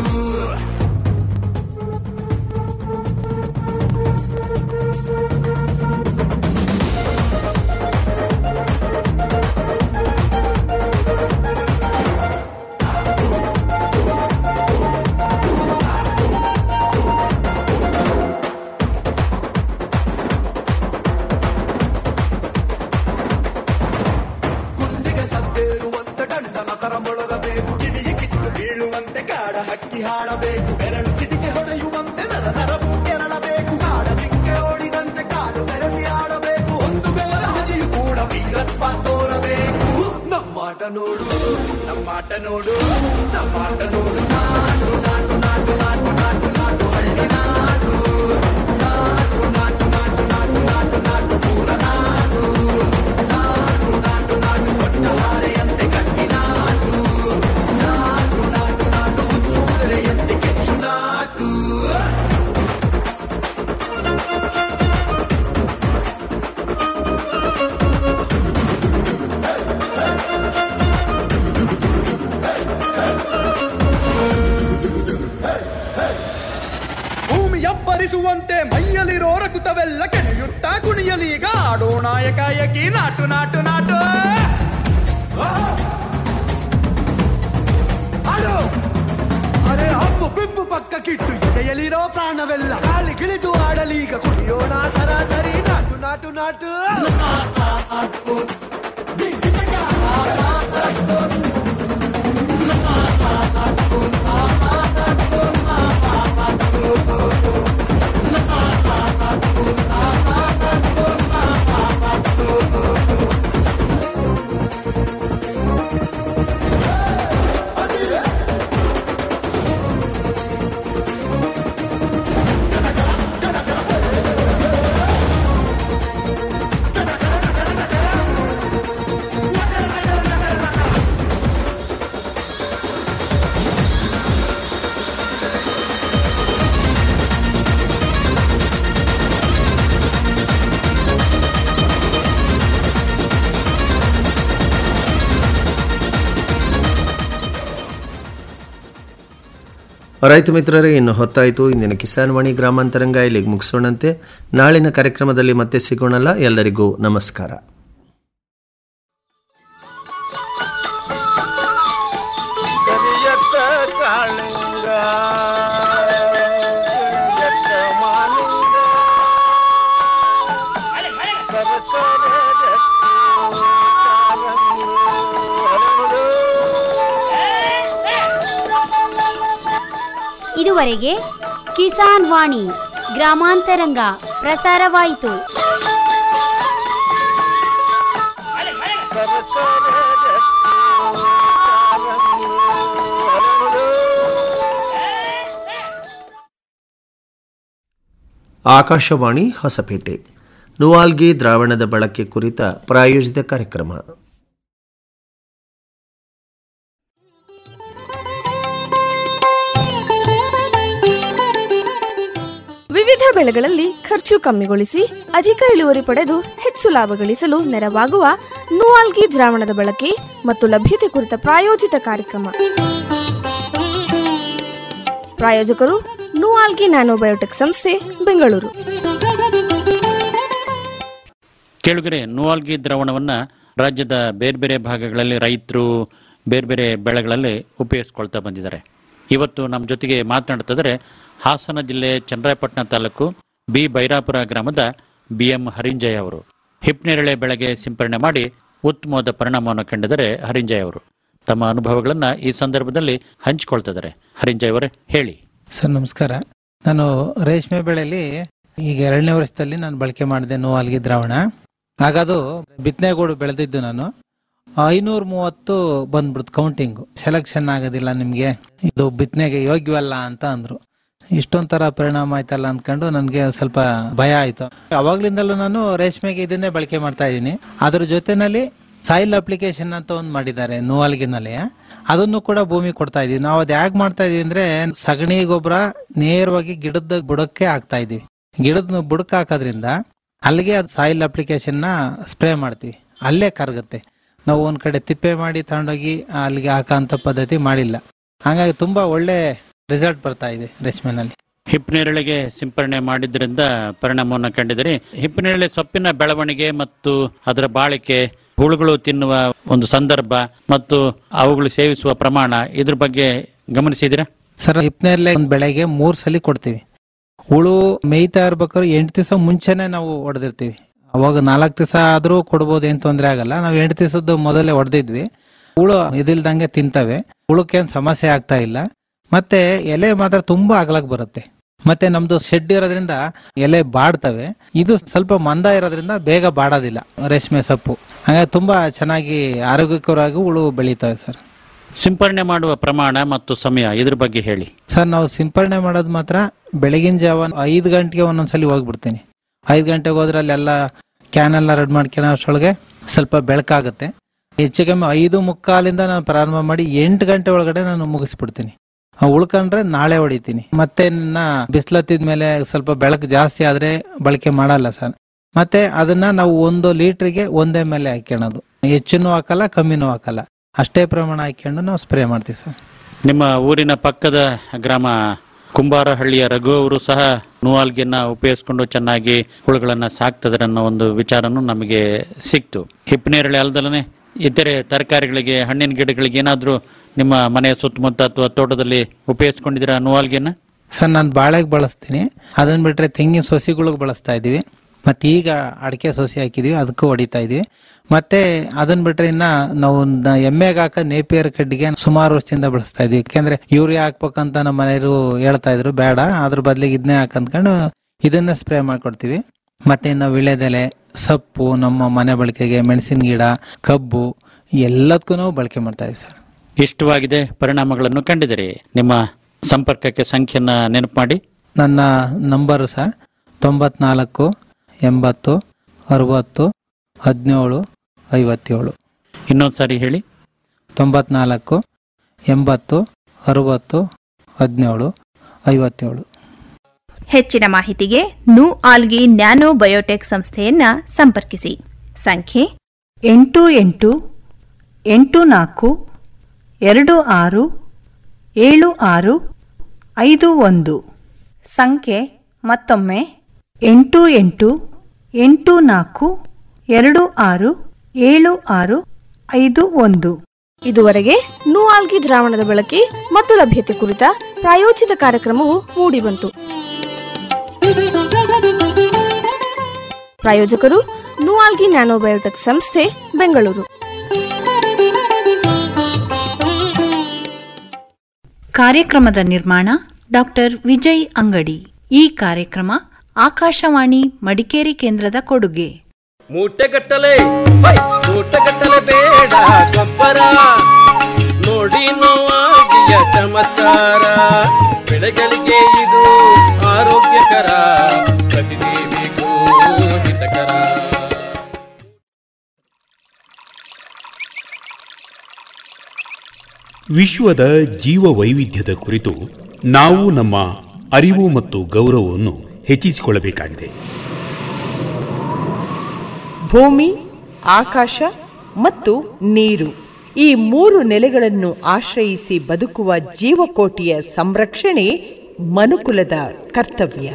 ಗುಂಡಿಗೆ ಸದ್ದೇರುವಂತೆ ದಂಡ ಮಕರ ಮೊಳಗಬೇಕು ಕಿವಿಗೆ ಕಿತ್ತು ಬೀಳುವಂತೆ ಕಾಡ ಹಕ್ಕಿ ಹಾಡಬೇಕು ಬೆರಳು ಚಿಟಿಕೆ ಹೊಡೆಯುವಂತೆ ನರ ನರವು ಕೆರಳಬೇಕು ಕಾಡ ದಿಕ್ಕೆ ಓಡಿದಂತೆ ಕಾಡು ಬೆರೆಸಿ ಆಡಬೇಕು ಒಂದು ಬೆವರ ಹನಿಯು ಕೂಡ ವೀರತ್ವ ತೋರಬೇಕು ನಮ್ಮಾಟ ನೋಡು ನಮ್ಮಾಟ ನೋಡು ನಮ್ಮಾಟ ನೋಡು ನಾಟು ನಾಟು ನಾಟು ನಾಟು ನಾಟು ನಾಟು ಹಳ್ಳಿ ನಾಟು ನಾಟು ನಾಟು ನಾಟು ನಾಟು ನಾಟು ನಾಟು ಊರ ನಾಟು ನಾಟು ನಾಟು ನಾಟು ಕೊಟ್ಟ ಹಾರೆಯಂತೆ ಕಟ್ಟಿ ನಾಟು ನಾಟು ನಾಟು ನಾಟು ಹುಚ್ಚು ಕುದುರೆಯಂತೆ ಕೆಚ್ಚು ನಾಟು ಭೂಮಿ ಅಬ್ಬರಿಸುವಂತೆ ಮೈಯಲ್ಲಿರೋ ರಕುತವೆಲ್ಲ ಕೆಣೆಯುತ್ತಾ ಕುಣಿಯಲೀಗ ಆಡೋ ನಾಯಕಾಯಕಿ ನಾಟು ನಾಟು ನಾಟು ಆಡೋ ಅರೆ ಹಬ್ಬು ಬಿಬ್ಬು ಪಕ್ಕ ಕಿಟ್ಟು ಎದೆಯಲ್ಲಿರೋ ಪ್ರಾಣವೆಲ್ಲ ಗಾಳಿ ಗಿಳಿದು ಆಡಲೀಗ ಕುಡಿಯೋಣ ಸರಾಸರಿ ನಾಟು ನಾಟು ನಾಟು ರೈತ ಮಿತ್ರರೇ ಇನ್ನು ಹೊತ್ತಾಯಿತು ಇಂದಿನ ಕಿಸಾನ್ ವಾಣಿ ಗ್ರಾಮಾಂತರಂಗ ಇಲ್ಲಿಗೆ ಮುಗಿಸೋಣಂತೆ ನಾಳಿನ ಕಾರ್ಯಕ್ರಮದಲ್ಲಿ ಮತ್ತೆ ಸಿಗೋಣಲ್ಲ ಎಲ್ಲರಿಗೂ ನಮಸ್ಕಾರ ಕರಿಯತ್ತ ಕಾಳಿಂಗ ಕರಿಯತ್ತ ಮಾಲಿಂಗ ಸರಸರ ಗಟ್ಟಿ ಕಾಲಂಗು ಹರಳು. ಇದುವರೆಗೆ ಕಿಸಾನ್ ವಾಣಿ ಗ್ರಾಮಾಂತರಂಗ ಪ್ರಸಾರವಾಯಿತು ಸರಸರ ಗಟ್ಟಿ ಕಾಲಂಗು ಹರಳು. ಆಕಾಶವಾಣಿ ಹೊಸಪೇಟೆ ನುವಾಲ್ಗಿ ದ್ರಾವಣದ ಬಳಕೆ ಕುರಿತ ಪ್ರಾಯೋಜಿತ ಕಾರ್ಯಕ್ರಮ ವಿವಿಧ ವಿವಿಧ ಬೆಳೆಗಳಲ್ಲಿ ಖರ್ಚು ಕಮ್ಮಿಗೊಳಿಸಿ ಅಧಿಕ ಇಳುವರಿ ಪಡೆದು ಹೆಚ್ಚು ಲಾಭ ಗಳಿಸಲು ನೆರವಾಗುವ ನೂವಾಲ್ಗಿ ದ್ರಾವಣದ ಬಳಕೆ ಮತ್ತು ಲಭ್ಯತೆ ಕುರಿತ ಪ್ರಾಯೋಜಿತ ಕಾರ್ಯಕ್ರಮ ಪ್ರಾಯೋಜಕರು ನೂವಾಲ್ಗಿ ನ್ಯಾನೋಬಯೋಟೆಕ್ ಸಂಸ್ಥೆ ಬೆಂಗಳೂರು ಕೇಳುಗರೆ ನುವಾಲ್ಗಿ ದ್ರಾವಣವನ್ನ ರಾಜ್ಯದ ಬೇರೆ ಬೇರೆ ಭಾಗಗಳಲ್ಲಿ ರೈತರು ಬೇರೆ ಬೇರೆ ಬೆಳೆಗಳಲ್ಲಿ ಉಪಯೋಗಿಸ್ಕೊಳ್ತಾ ಬಂದಿದ್ದಾರೆ ಇವತ್ತು ನಮ್ಮ ಜೊತೆಗೆ ಮಾತನಾಡ್ತಿದ್ದಾರೆ ಹಾಸನ ಜಿಲ್ಲೆ ಚನ್ನರಾಯಪಟ್ಟಣ ತಾಲೂಕು ಬಿ ಬೈರಾಪುರ ಗ್ರಾಮದ ಬಿ ಎಂ ಹರಿಂಜಯ ಅವರು ಹಿಪ್ನೇರಳೆ ಬೆಳೆಗೆ ಸಿಂಪರಣೆ ಮಾಡಿ ಉತ್ತಮವಾದ ಪರಿಣಾಮವನ್ನು ಕಂಡಿದ್ದಾರೆ ಹರಿಂಜಯ ಅವರು ತಮ್ಮ ಅನುಭವಗಳನ್ನ ಈ ಸಂದರ್ಭದಲ್ಲಿ ಹಂಚಿಕೊಳ್ತಿದ್ದಾರೆ ಹರಿಂಜಯ ಅವರೇ ಹೇಳಿ ಸರ್ ನಮಸ್ಕಾರ ನಾನು ರೇಷ್ಮೆ ಬೆಳೆಯಲ್ಲಿ ಈಗ ಎರಡನೇ ವರ್ಷದಲ್ಲಿ ನಾನು ಬಳಕೆ ಮಾಡಿದೆ ನೋವಾಲ್ಗಿ ದ್ರಾವಣ ಆಗ ಅದು ಬಿತ್ತನೆಗೂಡು ಬೆಳೆದಿದ್ದು ನಾನು ಐನೂರ ಮೂವತ್ತು ಬಂದ್ಬಿಡ್ತು ಕೌಂಟಿಂಗು ಸೆಲೆಕ್ಷನ್ ಆಗೋದಿಲ್ಲ ನಿಮ್ಗೆ ಇದು ಬಿತ್ತನೆಗೆ ಯೋಗ್ಯವಲ್ಲ ಅಂತ ಅಂದ್ರು ಇಷ್ಟೊಂಥರ ಪರಿಣಾಮ ಆಯ್ತಲ್ಲ ಅಂದ್ಕೊಂಡು ನನಗೆ ಸ್ವಲ್ಪ ಭಯ ಆಯ್ತು ಅವಾಗ್ಲಿಂದಲೂ ನಾನು ರೇಷ್ಮೆಗೆ ಇದನ್ನೇ ಬಳಕೆ ಮಾಡ್ತಾ ಇದ್ದೀನಿ ಅದ್ರ ಜೊತೆನಲ್ಲಿ ಸಾಯಿಲ್ ಅಪ್ಲಿಕೇಶನ್ ಅಂತ ಒಂದು ಮಾಡಿದ್ದಾರೆ ನೋವಾಲ್ಗಿನಲ್ಲಿ ಅದನ್ನು ಕೂಡ ಭೂಮಿ ಕೊಡ್ತಾ ಇದೀವಿ ನಾವು ಅದ್ ಯಾಕೆ ಮಾಡ್ತಾ ಇದೀವಿ ಅಂದ್ರೆ ಸಗಣಿ ಗೊಬ್ಬರ ನೇರವಾಗಿ ಗಿಡದ ಬುಡಕ್ಕೆ ಹಾಕ್ತಾ ಇದೀವಿ ಗಿಡದ ಬುಡಕ್ಕೆ ಹಾಕೋದ್ರಿಂದ ಅಲ್ಲಿಗೆ ಅದು ಸಾಯಿಲ್ ಅಪ್ಲಿಕೇಶನ್ ನ ಸ್ಪ್ರೇ ಮಾಡ್ತೀವಿ ಅಲ್ಲೇ ಕರಗುತ್ತೆ ನಾವು ಒಂದ್ ಕಡೆ ತಿಪ್ಪೆ ಮಾಡಿ ತಗೊಂಡೋಗಿ ಅಲ್ಲಿಗೆ ಹಾಕೋಂಥ ಪದ್ಧತಿ ಮಾಡಿಲ್ಲ ಹಾಗಾಗಿ ತುಂಬಾ ಒಳ್ಳೆ ರಿಸಲ್ಟ್ ಬರ್ತಾ ಇದೆ ರೇಷ್ಮೆನಲ್ಲಿ ಹಿಪ್ನೇರಳೆಗೆ ಸಿಂಪರಣೆ ಮಾಡಿದ್ರಿಂದ ಪರಿಣಾಮವನ್ನು ಕಂಡಿದ್ದೀರಿ ಹಿಪ್ನೇರಳೆ ಸೊಪ್ಪಿನ ಬೆಳವಣಿಗೆ ಮತ್ತು ಅದರ ಬಾಳಿಕೆ ಹುಳುಗಳು ತಿನ್ನುವ ಒಂದು ಸಂದರ್ಭ ಮತ್ತು ಅವುಗಳು ಸೇವಿಸುವ ಪ್ರಮಾಣ ಇದ್ರ ಬಗ್ಗೆ ಗಮನಿಸಿದಿರಾ ಸರ್ ಹಿಪ್ನೇರ್ಲೆ ಒಂದ್ ಬೆಳೆಗೆ ಮೂರ್ ಸಲ ಕೊಡ್ತೀವಿ ಹುಳು ಮೇಯ್ತಾ ಇರ್ಬೇಕಾದ್ರೆ ಎಂಟು ದಿವಸ ಮುಂಚೆನೆ ನಾವು ಹೊಡೆದಿರ್ತೀವಿ ಅವಾಗ ನಾಲ್ಕು ದಿವಸ ಆದ್ರೂ ಕೊಡ್ಬೋದು ಏನ್ ತೊಂದ್ರೆ ಆಗಲ್ಲ ನಾವು ಎಂಟು ದಿವಸದ್ದು ಮೊದಲೇ ಹೊಡೆದಿದ್ವಿ ಹುಳು ಇದಿಲ್ದಂಗೆ ತಿಂತವೆ ಹುಳುಕ್ಕೇನ್ ಸಮಸ್ಯೆ ಆಗ್ತಾ ಇಲ್ಲ ಮತ್ತೆ ಎಲೆ ಮಾತ್ರ ತುಂಬಾ ಅಗಲಕ್ ಬರುತ್ತೆ ಮತ್ತೆ ನಮ್ದು ಶೆಡ್ ಇರೋದ್ರಿಂದ ಎಲೆ ಬಾಡ್ತವೆ ಇದು ಸ್ವಲ್ಪ ಮಂದ ಇರೋದ್ರಿಂದ ಬೇಗ ಬಾಡೋದಿಲ್ಲ ರೇಷ್ಮೆ ಸೊಪ್ಪು ಹಾಗಾಗಿ ತುಂಬಾ ಚೆನ್ನಾಗಿ ಆರೋಗ್ಯಕರವಾಗಿ ಹುಳು ಬೆಳೀತವೆ ಸರ್ ಸಿಂಪರಣೆ ಮಾಡುವ ಪ್ರಮಾಣ ಮತ್ತು ಸಮಯ ಇದ್ರ ಬಗ್ಗೆ ಹೇಳಿ ಸರ್ ನಾವು ಸಿಂಪರಣೆ ಮಾಡೋದು ಮಾತ್ರ ಬೆಳಗಿನ ಜಾವ ಐದು ಗಂಟೆಗೆ ಒಂದೊಂದ್ಸಲಿ ಹೋಗ್ಬಿಡ್ತೀನಿ ಐದು ಗಂಟೆಗೆ ಹೋದ್ರೆ ಅಲ್ಲೆಲ್ಲ ಕ್ಯಾನ್ ಎಲ್ಲ ರೆಡ್ ಮಾಡ್ಕೊಳ್ಳೋ ಅಷ್ಟೊಳಗೆ ಸ್ವಲ್ಪ ಬೆಳಕಾಗುತ್ತೆ ಹೆಚ್ಚು ಕಮ್ಮಿ ಐದು ಮುಕ್ಕಾಲಿಂದ ನಾನು ಪ್ರಾರಂಭ ಮಾಡಿ ಎಂಟು ಗಂಟೆ ಒಳಗಡೆ ನಾನು ಮುಗಿಸ್ಬಿಡ್ತೀನಿ ಆ ಉಳ್ಕೊಂಡ್ರೆ ನಾಳೆ ಹೊಡಿತೀನಿ ಮತ್ತೆ ನನ್ನ ಬಿಸಿಲತ್ತಿದ ಮೇಲೆ ಸ್ವಲ್ಪ ಬೆಳಕು ಜಾಸ್ತಿ ಆದ್ರೆ ಬಳಕೆ ಮಾಡಲ್ಲ ಸರ್ ಮತ್ತೆ ಅದನ್ನ ನಾವು ಒಂದು ಲೀಟ್ರಿಗೆ ಒಂದೇ ಮೇಲೆ ಹಾಕ್ಕೊಳ್ಳೋದು ಹೆಚ್ಚಿನೂ ಹಾಕಲ್ಲ ಕಮ್ಮಿನೂ ಹಾಕಲ್ಲ ಅಷ್ಟೇ ಪ್ರಮಾಣ ಹಾಕೊಂಡು ನಾವು ಸ್ಪ್ರೇ ಮಾಡ್ತೀವಿ ಸರ್ ನಿಮ್ಮ ಊರಿನ ಪಕ್ಕದ ಗ್ರಾಮ ಕುಂಬಾರಹಳ್ಳಿಯ ರಘು ಅವರು ಸಹ ನೂವಾಲ್ಗಿಯನ್ನ ಉಪಯೋಗಿಸ್ಕೊಂಡು ಚೆನ್ನಾಗಿ ಹುಳುಗಳನ್ನ ಸಾಕ್ತಿದ್ದಾರೆ ಅನ್ನೋ ಒಂದು ವಿಚಾರನೂ ನಮಗೆ ಸಿಕ್ತು ಹಿಪ್ಪನೇರಳೆ ಅಲ್ದಲನೆ ಇತರೆ ತರಕಾರಿಗಳಿಗೆ ಹಣ್ಣಿನ ಗಿಡಗಳಿಗೆ ಏನಾದ್ರೂ ನಿಮ್ಮ ಮನೆಯ ಸುತ್ತಮುತ್ತ ಅಥವಾ ತೋಟದಲ್ಲಿ ಉಪಯೋಗಿಸ್ಕೊಂಡಿದ್ದೀರಾ ನೂವಾಲ್ಗಿಯನ್ನ ಸರ್ ನಾನು ಬಾಳೆಗೆ ಬಳಸ್ತೀನಿ ಅದನ್ನ ಬಿಟ್ರೆ ತೆಂಗಿನ ಸೊಸಿಗಳಿಗೆ ಬಳಸ್ತಾ ಇದೀವಿ ಮತ್ತೆ ಈಗ ಅಡಿಕೆ ಸೊಸಿ ಹಾಕಿದೀವಿ ಅದಕ್ಕೂ ಹೊಡಿತಾ ಇದೀವಿ ಮತ್ತೆ ಅದನ್ನ ಬಿಟ್ರೆ ಇನ್ನ ನಾವು ನ- ಎಮ್ಮೆಗೆ ಹಾಕ ನೇಪಿಯರ್ ಕಡ್ಡಿಗೆ ಸುಮಾರು ವರ್ಷದಿಂದ ಬಳಸ್ತಾ ಇದೀವಿ ಯಾಕೆಂದ್ರೆ ಯೂರಿಯಾ ಹಾಕ್ಬೇಕಂತ ನಮ್ಮ ಮನೆಯವರು ಹೇಳ್ತಾ ಇದ್ರು ಬೇಡ ಅದ್ರ ಬದಲಿಗೆ ಇದನ್ನೇ ಹಾಕಂದ್ಕೊಂಡು ಇದನ್ನ ಸ್ಪ್ರೇ ಮಾಡ್ಕೊಡ್ತೀವಿ ಮತ್ತೆ ಇನ್ನು ವಿಳೆದೆಲೆ ಸೊಪ್ಪು ನಮ್ಮ ಮನೆ ಬಳಕೆಗೆ ಮೆಣಸಿನ ಗಿಡ ಕಬ್ಬು ಎಲ್ಲದಕ್ಕೂ ನಾವು ಬಳಕೆ ಮಾಡ್ತಾ ಇದೀವಿ ಸರ್ ಇಷ್ಟವಾಗಿದೆ ಪರಿಣಾಮಗಳನ್ನು ಕಂಡಿದ್ದೀರಿ ನಿಮ್ಮ ಸಂಪರ್ಕಕ್ಕೆ ಸಂಖ್ಯೆಯನ್ನ ನೆನಪು ಮಾಡಿ ನನ್ನ ನಂಬರ್ ಸಹ ತೊಂಬತ್ನಾಲ್ಕು ಎಂಬತ್ತು ಅರವತ್ತು ಹದಿನೇಳು ಐವತ್ತೇಳು ಇನ್ನೊಂದು ಸಾರಿ ಹೇಳಿ ತೊಂಬತ್ನಾಲ್ಕು ಎಂಬತ್ತು ಅರವತ್ತು ಹದಿನೇಳು ಐವತ್ತೇಳು ಹೆಚ್ಚಿನ ಮಾಹಿತಿಗೆ ನು ಆಲ್ಗಿ ನ್ಯಾನೋ ಬಯೋಟೆಕ್ ಸಂಸ್ಥೆಯನ್ನ ಸಂಪರ್ಕಿಸಿ ಸಂಖ್ಯೆ ಎಂಟು ಎಂಟು ಎಂಟು ನಾಲ್ಕು ಎರಡು ಆರು ಏಳು ಆರು ಐದು ಒಂದು ಸಂಖ್ಯೆ ಮತ್ತೊಮ್ಮೆ ಎಂಟು ಎಂಟು ಎಂಟು ನಾಲ್ಕು ಎರಡು ಆರು ಏಳು ಆರು ಐದು ಒಂದು ಇದುವರೆಗೆ ನೂಆಲ್ಗಿ ದ್ರಾವಣದ ಬಳಕೆ ಮತ್ತು ಲಭ್ಯತೆ ಕುರಿತ ಪ್ರಾಯೋಜಿತ ಕಾರ್ಯಕ್ರಮವು ಮೂಡಿಬಂತು ಪ್ರಾಯೋಜಕರು ನೂಆಲ್ಗಿ ನ್ಯಾನೋಬಯೋಟೆಕ್ ಸಂಸ್ಥೆ ಬೆಂಗಳೂರು ಕಾರ್ಯಕ್ರಮದ ನಿರ್ಮಾಣ ಡಾಕ್ಟರ್ ವಿಜಯ್ ಅಂಗಡಿ ಈ ಕಾರ್ಯಕ್ರಮ ಆಕಾಶವಾಣಿ ಮಡಿಕೇರಿ ಕೇಂದ್ರದ ಕೊಡುಗೆ ಮೂಟೆಗಟ್ಟಲೆ ಹೈ, ಮೂಟೆಗಟ್ಟಲೆ ಬೇಡ ಗೊಬ್ಬರ ನೋಡಿ ನೋವಾಗಿಯ ಚಮತ್ಕಾರ ಬೆಳೆಗಳಿಗೆ ಇದು ಆರೋಗ್ಯಕರ ಪ್ರತಿದೇವಿಗೂ ಹಿತಕರ ವಿಶ್ವದ ಜೀವ ವೈವಿಧ್ಯದ ಕುರಿತು ನಾವು ನಮ್ಮ ಅರಿವು ಮತ್ತು ಗೌರವವನ್ನು ಹೆಚ್ಚಿಸಿಕೊಳ್ಳಬೇಕಾಗಿದೆ ಭೂಮಿ ಆಕಾಶ ಮತ್ತು ನೀರು ಈ ಮೂರು ನೆಲೆಗಳನ್ನು ಆಶ್ರಯಿಸಿ ಬದುಕುವ ಜೀವಕೋಟಿಯ ಸಂರಕ್ಷಣೆ ಮನುಕುಲದ ಕರ್ತವ್ಯ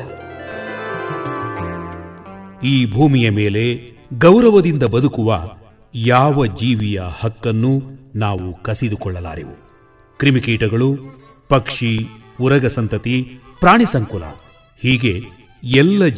ಈ ಭೂಮಿಯ ಮೇಲೆ ಗೌರವದಿಂದ ಬದುಕುವ ಯಾವ ಜೀವಿಯ ಹಕ್ಕನ್ನು ನಾವು ಕಸಿದುಕೊಳ್ಳಲಾರೆವು ಕ್ರಿಮಿಕೀಟಗಳು ಪಕ್ಷಿ ಉರಗ ಸಂತತಿ ಪ್ರಾಣಿ ಸಂಕುಲ ಹೀಗೆ ಎಲ್ಲ